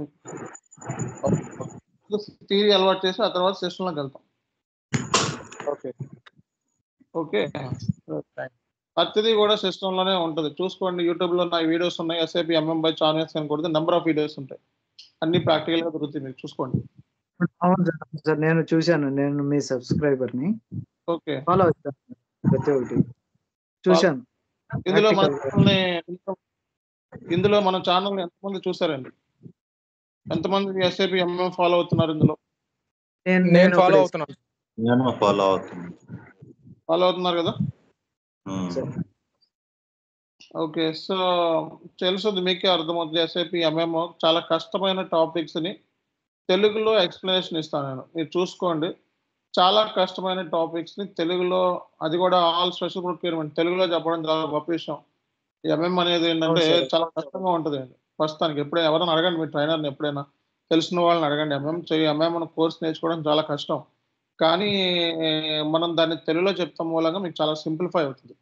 థియరీ అలవాటు చేసి ఆ తర్వాత సిస్టంలోకి వెళ్తాం ఓకే ఓకే ప్రతిదీ కూడా సిస్టంలోనే ఉంటుంది చూసుకోండి యూట్యూబ్లో నా వీడియోస్ ఉన్నాయి ఎస్ఐపి ఎంఎం బై ఛానల్స్ అని కొడితే నెంబర్ ఆఫ్ వీడియోస్ ఉంటాయి అన్ని ప్రాక్టికల్గా దొరుకుతాయి మీరు చూసుకోండి అవును సార్ అవును సార్ నేను చూశాను నేను మీ సబ్స్క్రైబర్ ని ఓకే ఫాలో అవుతాను ప్రతి ఒక్కటి చూశాను ఇందులో మన Practical గా. ఛానల్ని ఇందులో మన ఛానల్ని ఎంతమంది చూసారండి ఎంతమంది ఎస్ఐపి ఎంఎం ఫాలో అవుతున్నారు ఇందులో నేను నేను నేను ఫాలో ఒకటే అవుతున్నాను నేను ఫాలో అవుతున్నాను ఫాలో అవుతున్నారు కదా ఉమ్. ఓకే సో తెలుసుది మీకే అర్థమవుతుంది ఎస్ఐపి ఎంఎం చాలా కష్టమైన టాపిక్స్ని తెలుగులో ఎక్స్ప్లెనేషన్ ఇస్తాను నేను మీరు చూసుకోండి చాలా కష్టమైన టాపిక్స్ని తెలుగులో అది కూడా ఆల్ స్పెషల్ రిక్వైర్మెంట్ తెలుగులో చెప్పడం చాలా గొప్ప విషయం ఎంఎం అనేది ఏంటంటే అవును సార్. చాలా కష్టంగా ఉంటుంది అండి ప్రస్తుతానికి ఎప్పుడైనా ఎవరైనా అడగండి మీ ట్రైనర్ని ఎప్పుడైనా తెలిసిన వాళ్ళని అడగండి ఎంఎం చేయి ఎంఎం మన కోర్స్ నేర్చుకోవడం చాలా కష్టం కానీ మనం దాన్ని తెలుగులో చెప్తాం మూలంగా మీకు చాలా సింప్లిఫై అవుతుంది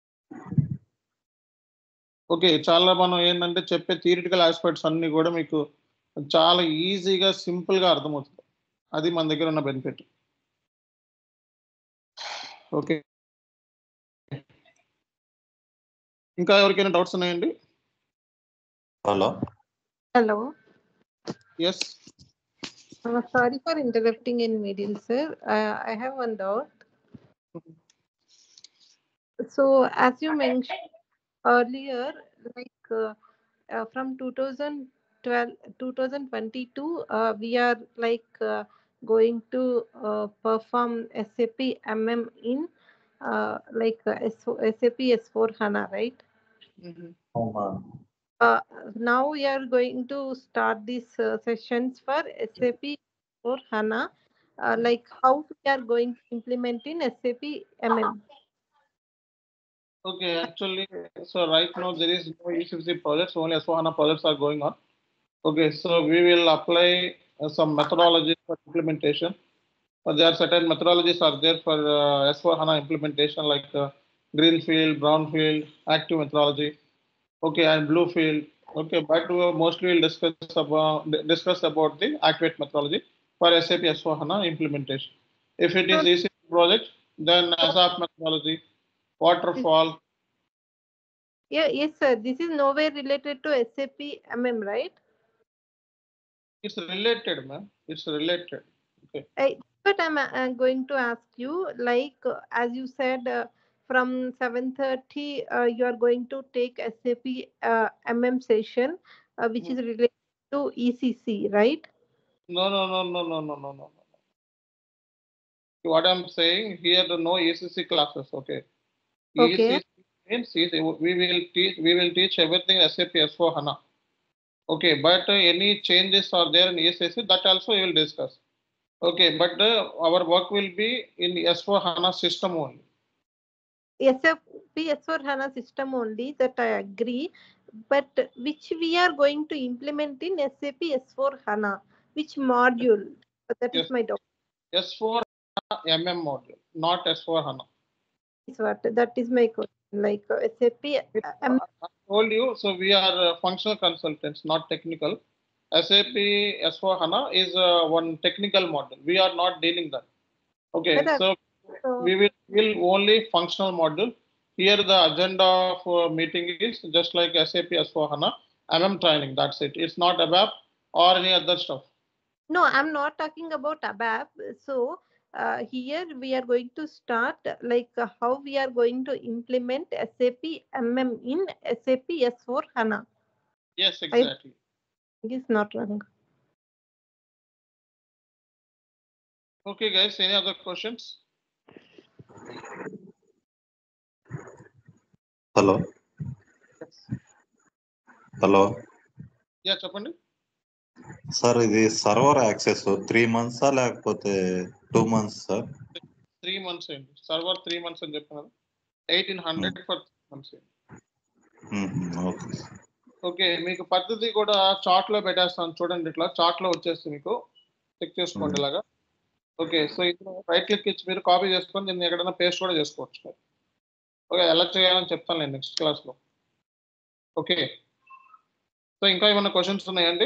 ఓకే చాలా మనం ఏంటంటే చెప్పే థియరిటికల్ ఆస్పెక్ట్స్ అన్ని కూడా మీకు చాలా ఈజీగా సింపుల్గా అర్థమవుతుంది అది మన దగ్గర ఉన్న బెనిఫిట్ ఓకే ఇంకా ఎవరికైనా డౌట్స్ ఉన్నాయండి hello Hello. Yes Uh, sorry for interrupting in middle, sir. Uh, I have one doubt. So, as you mentioned earlier, like uh, uh, from 2012, 2022, uh, we are like uh, going to uh, perform SAP MM in uh, like uh, S- SAP S4 HANA, right? అవునా Uh, now we are going to start these uh, sessions for SAP for HANA. uh, like how we are going to implement in SAP MM. Okay, actually, so right now there is no ECC projects, only S4HANA projects are going on. Okay, so we will apply uh, some methodologies for implementation. But there are certain methodologies are there for uh, S4HANA implementation like uh, greenfield, brownfield, active methodology, okay, and bluefield. Okay, but we mostly will discuss about discuss about the activate methodology for SAP S4HANA implementation. If it is ECC project, then ASAP methodology, waterfall. Yeah, yes, sir. This is nowhere related to SAP MM, right? It's related, ma'am. It's related. Okay. I, but I'm uh, going to ask you, like uh, as you said, uh, from 7:30, uh, you are going to take SAP uh, MM session, uh, which is related to ECC, right? No, no, no, no, no, no, no, no. no. What I'm saying here, the no ECC classes. Okay. Okay. ECC means is- we will teach. We will teach everything SAP S4 HANA. Okay, but uh, any changes are there in ECC that also we will discuss. Okay, but uh, our work will be in S4 HANA system only. SAP S4 HANA system only, that I agree. But which we are going to implement in SAP S4 HANA, which module? That is Yes. my doubt. S4 MM module, not S4 HANA. Is what that is my question. Like uh, SAP uh, M- I told you, so we are uh, functional consultants, not technical. SAP S4 HANA is uh, one technical model. We are not dealing that. Okay, But, uh, so so- we will will only functional module. Here the agenda of uh, meeting is just like SAP S4 HANA MM training. That's it. It's not ABAP or any other stuff. No, I'm not talking about ABAP. So uh, here we are going to start uh, like uh, how we are going to implement SAP MM in SAP S4 HANA. Yes, exactly. It's not wrong. Okay, guys. Any other questions? Hello hello Yeah, చెప్పండి. Sir ఇది server access three మంత్సా లేకపోతే two months sir three months అండి server three months అని చెప్పినారు eighteen hundred for three months okay okay మీకు పద్ధతి కూడా చార్ట్ లో పెట్టేస్తాను చూడండి ఇట్లా చార్ట్ లో వచ్చేస్తుంది మీకు చెక్ చేసుకోండి ఇలాగా ఓకే సో ఇప్పుడు రైట్ క్లిక్ ఇచ్చి మీరు కాపీ చేసుకొని దీన్ని ఎక్కడైనా పేస్ట్ కూడా చేసుకోవచ్చు ఓకే ఎలా చేయాలని చెప్తాను నేను నెక్స్ట్ క్లాస్ లో ఓకే సో ఇంకా ఏమైనా క్వశ్చన్స్ ఉన్నాయండి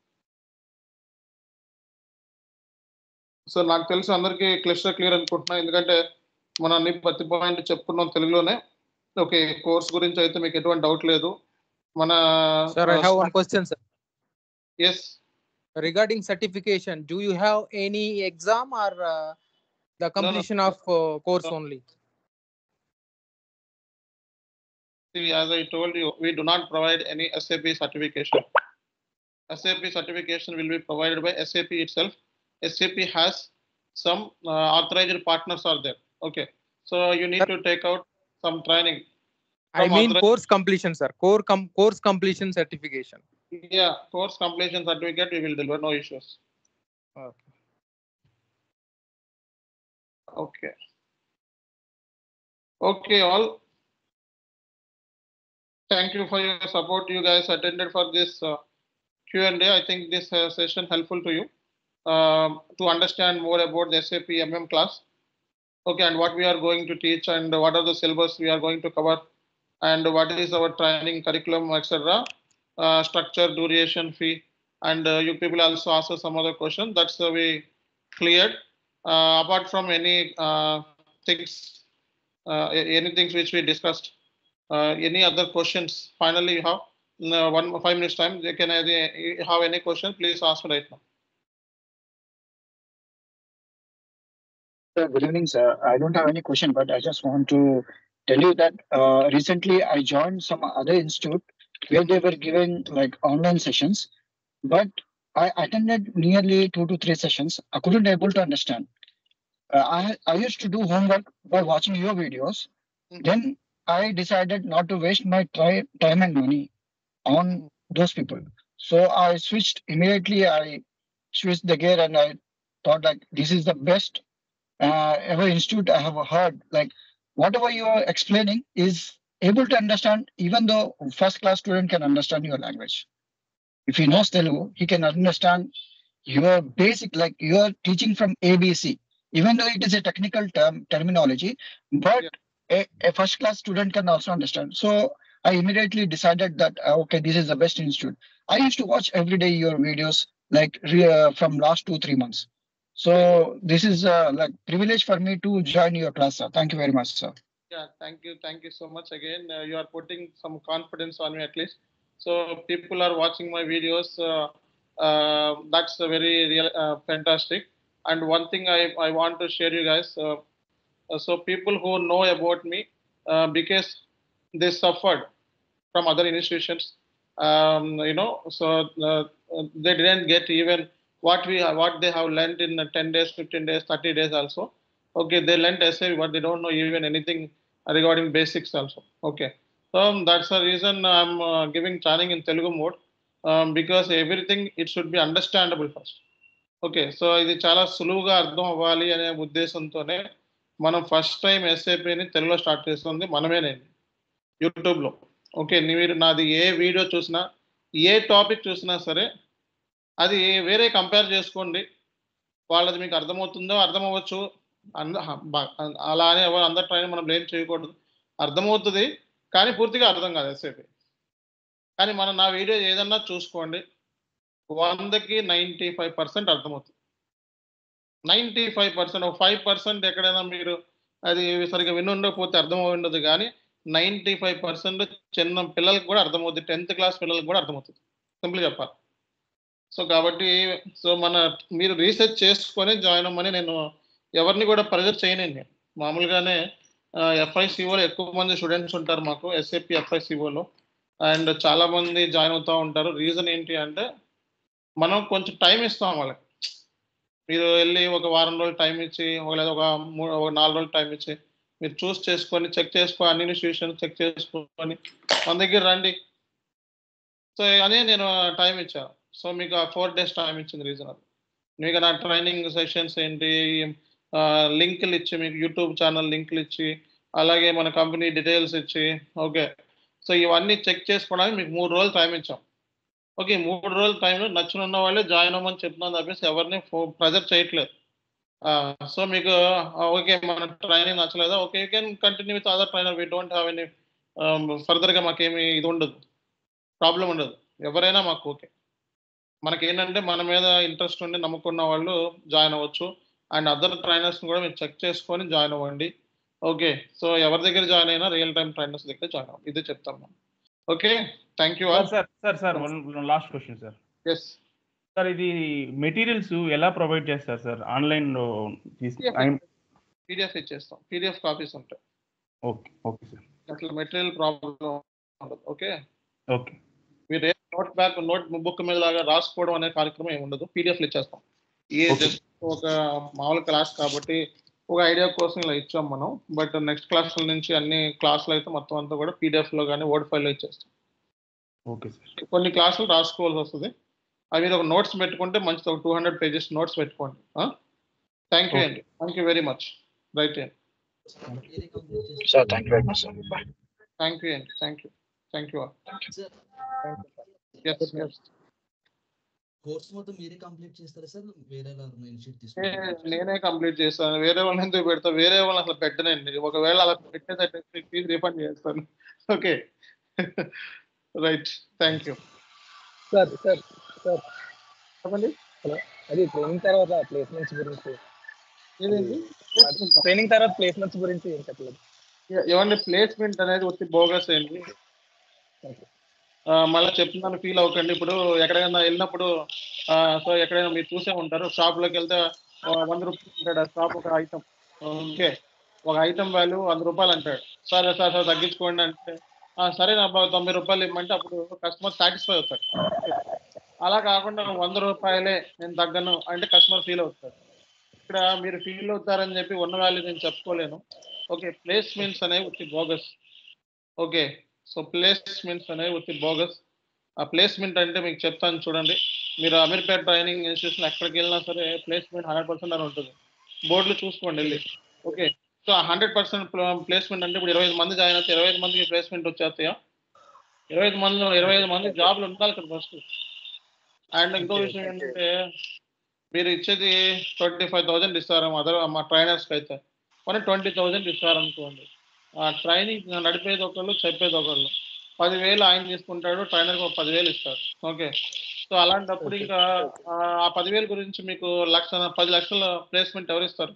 సో నాకు తెలిసి అందరికీ క్లిస్టర్ క్లియర్ అనుకుంటున్నా ఎందుకంటే మనం అన్ని ప్రతి పాయింట్ చెప్పుకున్నాం తెలుగులోనే ఓకే కోర్స్ గురించి అయితే మీకు ఎటువంటి డౌట్ లేదు మన Sir, I have one question, sir. Yes. Regarding certification, do you have any exam or uh, the completion of uh, course only? See, as I told you, we do not provide any SAP certification. SAP certification will be provided by SAP itself. SAP has some uh, authorized partners are there. Okay. So you need to take out some training. I Some mean authorized- course completion, sir. Core com- course completion certification. Yeah, course completion certificate we will deliver, no issues. Okay. Okay. Okay, all. Thank you for your support. You guys attended for this uh, Q&A. I think this uh, session helpful to you um, to understand more about the SAP MM class. Okay, and what we are going to teach and what are the syllabus we are going to cover and what is our training curriculum, etc. Uh, structure, duration, fee, and uh, you people also ask us some other question. That's uh, we cleared. Uh, apart from any uh, things, uh, a- anything which we discussed, uh, any other questions? Finally, you have uh, one five minutes time. They can uh, they have any question? Please ask right now. Sir, good evening, sir. I don't have any question, but I just want to tell you that uh, recently I joined some other institute where they were giving like online sessions, but I attended nearly two to three sessions. I couldn't able to understand. Uh, I I used to do homework by watching your videos. Then I decided not to waste my tri- time and money on those people. So I switched immediately. I switched the gear and I thought like this is the best uh, ever institute I have heard. Like whatever you are explaining is able to understand, even though first class student can understand your language. If he knows Telugu, he can understand your basic, like you are teaching from ABC, even though it is a technical term terminology, but a, a first class student can also understand. So I immediately decided that uh, okay, this is the best institute. I used to watch every day your videos like re- uh, from last two three months. So this is uh, like privilege for me to join your class, sir. Thank you very much, sir. Yeah, thank you, thank you so much again. Uh, you are putting some confidence on me at least. So people are watching my videos. Uh, uh, that's a very real, uh, fantastic. And one thing I, I want to share you guys. Uh, uh, so people who know about me uh, because they suffered from other institutions, um, you know, so uh, they didn't get even what we what they have learned in uh, 10 days, 15 days, 30 days also. Okay, they learned essay, but they don't know even anything regarding basics also. Okay, so um, that's the reason I'm uh, giving training in Telugu mode um, because everything it should be understandable first. Okay so ఇది చాలా సులువుగా అర్థం అవ్వాలి అనే ఉద్దేశంతోనే మనం first time ఎస్ఏపీని తెలుగులో start చేస్తుంది మనమేనండి యూట్యూబ్లో ఓకే మీరు నాది ఏ వీడియో చూసినా ఏ టాపిక్ చూసినా సరే అది వేరే కంపేర్ చేసుకోండి వాళ్ళది మీకు అర్థమవుతుందో అర్థం అవ్వచ్చు అంద బ- అలా అని ఎవరు అందరి ట్రైన్ మనం బ్లేమ్ చేయకూడదు అర్థమవుతుంది కానీ పూర్తిగా అర్థం కాదు ఎస్ఏపీ కానీ మనం నా వీడియో ఏదన్నా చూసుకోండి వందకి నైంటీ ఫైవ్ పర్సెంట్ అర్థమవుతుంది నైంటీ ఫైవ్ పర్సెంట్ ఒక ఫైవ్ పర్సెంట్ ఎక్కడైనా మీరు అది సరిగ్గా విని ఉండకపోతే అర్థం ఉండదు కానీ నైంటీ ఫైవ్ పర్సెంట్ చిన్న పిల్లలకు కూడా అర్థమవుతుంది టెన్త్ క్లాస్ పిల్లలకు కూడా అర్థమవుతుంది సింపుల్ చెప్పాలి సో కాబట్టి సో మన మీరు రీసెర్చ్ చేసుకొని జాయిన్ అవ్వమని నేను ఎవరిని కూడా ప్రెజర్ చేయనండి మామూలుగానే ఎఫ్ఐసిఓలో ఎక్కువ మంది స్టూడెంట్స్ ఉంటారు మాకు ఎస్ఏపి ఎఫ్ఐసిఓలో అండ్ చాలా మంది జాయిన్ అవుతూ ఉంటారు రీజన్ ఏంటి అంటే మనం కొంచెం టైం ఇస్తాం వాళ్ళకి మీరు వెళ్ళి ఒక వారం రోజులు టైం ఇచ్చి ఒక లేదా ఒక మూడు ఒక నాలుగు రోజులు టైం ఇచ్చి మీరు చూస్ చేసుకొని చెక్ చేసుకో అన్ని ఇన్స్టిట్యూషన్ చెక్ చేసుకొని మన దగ్గర రండి సో అదే నేను టైం ఇచ్చాను సో మీకు ఆ ఫోర్ డేస్ టైం ఇచ్చింది రీజన్ అది మీకు నా ట్రైనింగ్ సెషన్స్ ఏంటి లింకులు ఇచ్చి మీకు యూట్యూబ్ ఛానల్ లింకులు ఇచ్చి అలాగే మన కంపెనీ డీటెయిల్స్ ఇచ్చి ఓకే సో ఇవన్నీ చెక్ చేసుకోవడానికి మీకు మూడు రోజులు టైం ఇచ్చాం ఓకే మూడు రోజుల టైంలో నచ్చిన ఉన్న వాళ్ళే జాయిన్ అవ్వమని చెప్తున్నాను తప్పేసి ఎవరిని ప్రెజర్ చేయట్లేదు సో మీకు ఓకే మన ట్రైనింగ్ నచ్చలేదా okay you can continue with other trainer we don't have any ఫర్దర్గా మాకేమి ఇది ఉండదు ప్రాబ్లం ఉండదు ఎవరైనా మాకు ఓకే మనకి ఏంటంటే మన మీద ఇంట్రెస్ట్ ఉండి నమ్ముకున్న వాళ్ళు జాయిన్ అవ్వచ్చు అండ్ అదర్ ట్రైనర్స్ని కూడా మీరు చెక్ చేసుకొని జాయిన్ అవ్వండి ఓకే సో ఎవరి దగ్గర జాయిన్ అయినా రియల్ టైం ట్రైనర్స్ దగ్గర జాయిన్ అవ్వండి ఇదే చెప్తాం మనం okay thank you all sir sir sir one last question sir yes sir ఇది మెటీరియల్స్ ఎలా ప్రొవైడ్ చేస్తారు సార్ ఆన్లైన్ లో పీడిఎఫ్ ఇచ్చేస్తాం పీడిఎఫ్ కాపీస్ ఉంటాయి ఓకే ఓకే సార్ అసలు మెటీరియల్ ప్రాబ్లం ఉండదు ఓకే ఓకే మీరు ఏ నోట్ బ్యాక్ నోట్ బుక్ మీద లాగా రాసుకోవడం అనే కార్యక్రమం ఏమి ఉండదు పీడిఎఫ్లు ఇచ్చేస్తాం ఈ జస్ట్ ఒక మామూలు క్లాస్ కాబట్టి ఒక ఐడియా కోసం ఇలా ఇచ్చాం మనం బట్ నెక్స్ట్ క్లాస్ నుంచి అన్ని క్లాసులు అయితే మొత్తం అంతా కూడా పీడిఎఫ్ లో కానీ వర్డ్ ఫైల్లో ఇచ్చేస్తాం ఓకే సార్ కొన్ని క్లాసులు రాసుకోవాల్సి వస్తుంది అవి మీరు ఒక నోట్స్ పెట్టుకుంటే మంచిది ఒక టూ హండ్రెడ్ పేజెస్ నోట్స్ పెట్టుకోండి థ్యాంక్ యూ అండి thank you very much right అండి Sir, thank you very much, sir. Bye. Thank you అండి thank you thank you yes course మొత్తం మీరే కంప్లీట్ చేస్తారా సార్ వేరే ఎవరైనా ఇనిషియేట్ తీసుకుంటారా నేనే కంప్లీట్ చేస్తాను వేరే వాళ్ళని ఎందుకు పెడతా వేరే వాళ్ళని అసలు పెట్టనండి ఒకవేళ అలా పెట్టేసరికి ఫీజు రిఫండ్ చేస్తాను okay right thank you sir sir sir చెప్పండి హలో అది ట్రైనింగ్ తర్వాత ప్లేస్మెంట్స్ గురించి ఏదండి ట్రైనింగ్ తర్వాత ప్లేస్మెంట్స్ గురించి ఏం చెప్పలేదు ఏమండి ప్లేస్మెంట్ అనేది వచ్చి బోగస్ అయింది మళ్ళీ చెప్తున్నాను ఫీల్ అవ్వకండి ఇప్పుడు ఎక్కడైనా వెళ్ళినప్పుడు సో ఎక్కడైనా మీరు చూసే ఉంటారు షాప్లోకి వెళ్తే ఆ, వంద రూపాయలు అంటాడు ఆ షాప్ ఒక ఐటమ్ ఓకే ఒక ఐటమ్ వాల్యూ వంద రూపాయలు అంటాడు సరే సార్ సార్ తగ్గించుకోండి అంటే "ఆ, సరే నా బాబు తొంభై రూపాయలు ఇవ్వమంటే అప్పుడు కస్టమర్ సాటిస్ఫై అవుతాడు అలా కాకుండా వంద రూపాయలే నేను తగ్గను అంటే కస్టమర్ ఫీల్ అవుతాడు ఇక్కడ మీరు ఫీల్ అవుతారని చెప్పి ఉన్న వాల్యూ నేను చెప్పుకోలేను ఓకే ప్లేస్మెంట్స్ అనేవి వచ్చి బోగస్ ఓకే సో ప్లేస్మెంట్స్ అనేవి వచ్చి బోగస్ ఆ ప్లేస్మెంట్ అంటే మీకు చెప్తాను చూడండి మీరు అమీర్పేట్ ట్రైనింగ్ ఇన్స్టిట్యూషన్ ఎక్కడికి వెళ్ళినా సరే ప్లేస్మెంట్ హండ్రెడ్ పర్సెంట్ అని ఉంటుంది బోర్డులు చూసుకోండి వెళ్ళి okay so hundred percent placement అంటే ఇప్పుడు ఇరవై ఐదు మంది జాయిన్ అయితే ఇరవై ఐదు మందికి ప్లేస్మెంట్ వచ్చేస్తాయా ఇరవై ఐదు మంది ఇరవై ఐదు మంది జాబ్లు ఉండాలి కదా ఫస్ట్ అండ్ ఇంకో విషయం ఏంటంటే మీరు ఇచ్చేది ట్వంటీ ఫైవ్ థౌజండ్ ఇస్తారు అదర్ మా ట్రైనర్స్కి అయితే కానీ ట్వంటీ థౌజండ్ ఇస్తారు అనుకోండి ఆ ట్రైనింగ్ నడిపేది ఒకళ్ళు చెప్పేది ఒకళ్ళు పదివేలు ఆయన తీసుకుంటాడు ట్రైనర్కి ఒక పదివేలు ఇస్తాడు ఓకే సో అలాంటప్పుడు ఇంకా ఆ ఆ పదివేలు గురించి మీకు లక్ష పది లక్షల ప్లేస్మెంట్ ఎవరు ఇస్తారు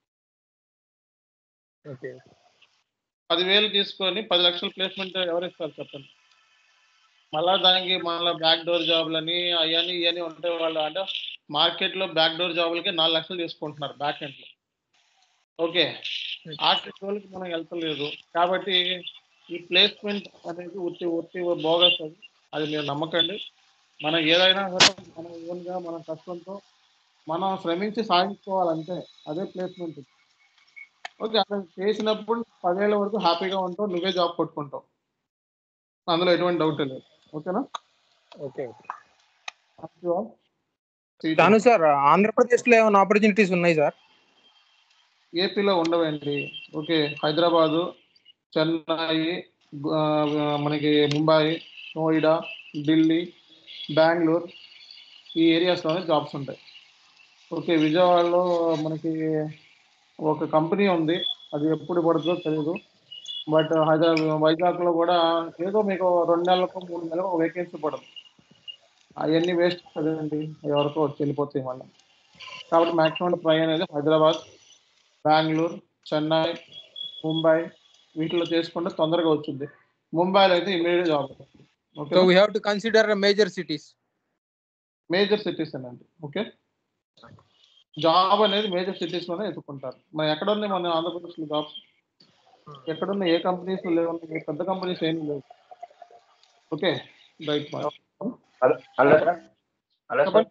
ఓకే పదివేలు తీసుకొని పది లక్షల ప్లేస్మెంట్ ఎవరు ఇస్తారు చెప్పండి మళ్ళా దానికి మళ్ళీ బ్యాక్ డోర్ జాబ్లని అవన్నీ ఇవన్నీ ఉంటాయి వాళ్ళు అంటే మార్కెట్లో బ్యాక్ డోర్ జాబులకి నాలుగు లక్షలు తీసుకుంటున్నారు బ్యాక్ ఎండ్లో ఓకే ఆర్టిస్ట్ వాళ్ళకి మనం వెళ్తలేదు కాబట్టి ఈ ప్లేస్మెంట్ అనేది ఉత్తి ఉత్తి బోగస్ అది అది మీరు నమ్మకండి మనం ఏదైనా సరే మన ఓన్గా మన కష్టంతో మనం శ్రమించి సాధించుకోవాలంటే అదే ప్లేస్మెంట్ ఓకే అలా చేసినప్పుడు పదేళ్ళ వరకు హ్యాపీగా ఉంటావు నువ్వే జాబ్ కొట్టుకుంటావు అందులో ఎటువంటి డౌట్ లేదు ఓకేనా okay Thank you all. See you చాను సార్ ఆంధ్రప్రదేశ్లో ఏమైనా ఆపర్చునిటీస్ ఉన్నాయి సార్ ఏపీలో ఉండవండి ఓకే హైదరాబాదు చెన్నై ఆ, మనకి ముంబై నోయిడా ఢిల్లీ బెంగళూరు ఈ ఏరియాస్లోనే జాబ్స్ ఉంటాయి ఓకే విజయవాడలో మనకి ఒక కంపెనీ ఉంది అది ఎప్పుడు పడుతుందో తెలియదు బట్ హైదరాబాద్ వైజాగ్లో కూడా ఏదో మీకు రెండు నెలలకు మూడు నెలలకు వేకెన్సీ పడదు అవన్నీ వేస్ట్ కదండి ఎవరికో వచ్చి వెళ్ళిపోతాయి మళ్ళీ కాబట్టి మ్యాక్సిమం ట్రై అనేది హైదరాబాద్ బెంగళూరు చెన్నై ముంబై వీటిలో చేసుకుంటే తొందరగా వచ్చింది ముంబైలో అయితే immediate job so we have to consider major cities major cities అండి ఓకే జాబ్ అనేది మేజర్ సిటీస్ లోనే ఎత్తుకుంటారు మరి ఎక్కడ ఉన్నాయి మన ఆంధ్రప్రదేశ్ లో జాబ్స్ ఎక్కడున్న ఏ కంపెనీస్ లేవు ఏ పెద్ద కంపెనీస్ ఏమి లేవు okay right hello hello sir hello sir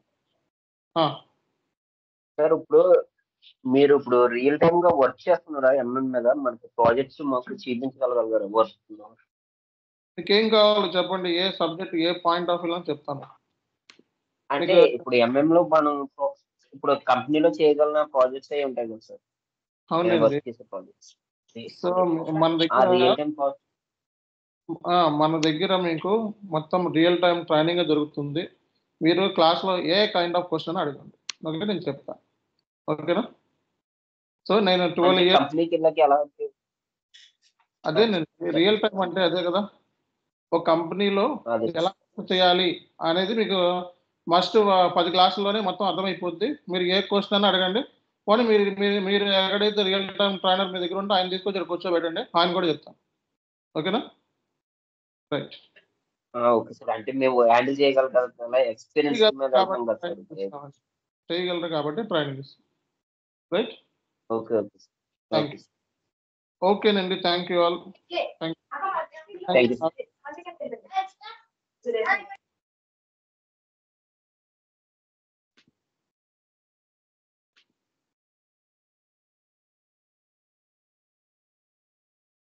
sir ఇప్పుడు మీరు ఇప్పుడు రియల్ టైమ్ గా వర్క్ చేస్తున్నారా ఎంఎం మీద మనకి ప్రాజెక్ట్స్ మాకు చూపించగలగలరా వర్క్ మీకేం కావాలో చెప్పండి ఏ సబ్జెక్ట్ ఏ పాయింట్ ఆఫ్ వ్యూలో చెప్తాను అంటే ఇప్పుడు ఎంఎం లో మనం pro- ఇప్పుడు కంపెనీలో చేయగలిగిన ప్రాజెక్ట్స్ అవి ఉంటాయి కదా సార్ అవునండి. వర్క్ చేసే ప్రాజెక్ట్స్ సో మన ఆ దగ్గర రియల్ టైం ఆ, మన దగ్గర మీకు మొత్తం రియల్ టైం ట్రైనింగ్ జరుగుతుంది మీరు క్లాస్లో ఏ కైండ్ ఆఫ్ క్వశ్చన్ అడగండి ఓకే నేను చెప్తాను ఓకేనా సో నేను ట్వెల్వ్ ఇయర్స్ కంపెనీకి వెళ్ళకి ఎలా అదే నేను రియల్ టైం అంటే అదే కదా ఒక కంపెనీలో అదే. ఎలా work చేయాలి అనేది మీకు మస్ట్ పది క్లాసుల్లోనే మొత్తం అర్థమైపోద్ది మీరు ఏ క్వశ్చన్ అని అడగండి పోనీ మీరు మీరు మీరు ఎక్కడైతే రియల్ టైం ట్రైనర్ మీ దగ్గర ఉంటే ఆయన తీసుకొచ్చి ఇక్కడ కూర్చోబెట్టండి ఆయన కూడా చెప్తాను ఓకేనా రైట్ ఓకే సార్ అంటే మేము హ్యాండిల్ చేయగలగాలి ఎక్స్పీరియన్స్ మీద వెళ్తాం కదా సార్ చేయగలరు కాబట్టి ట్రైనింగ్ ఇస్తాం right okay okay thank you ఓకేనండి thank you all thank thank you you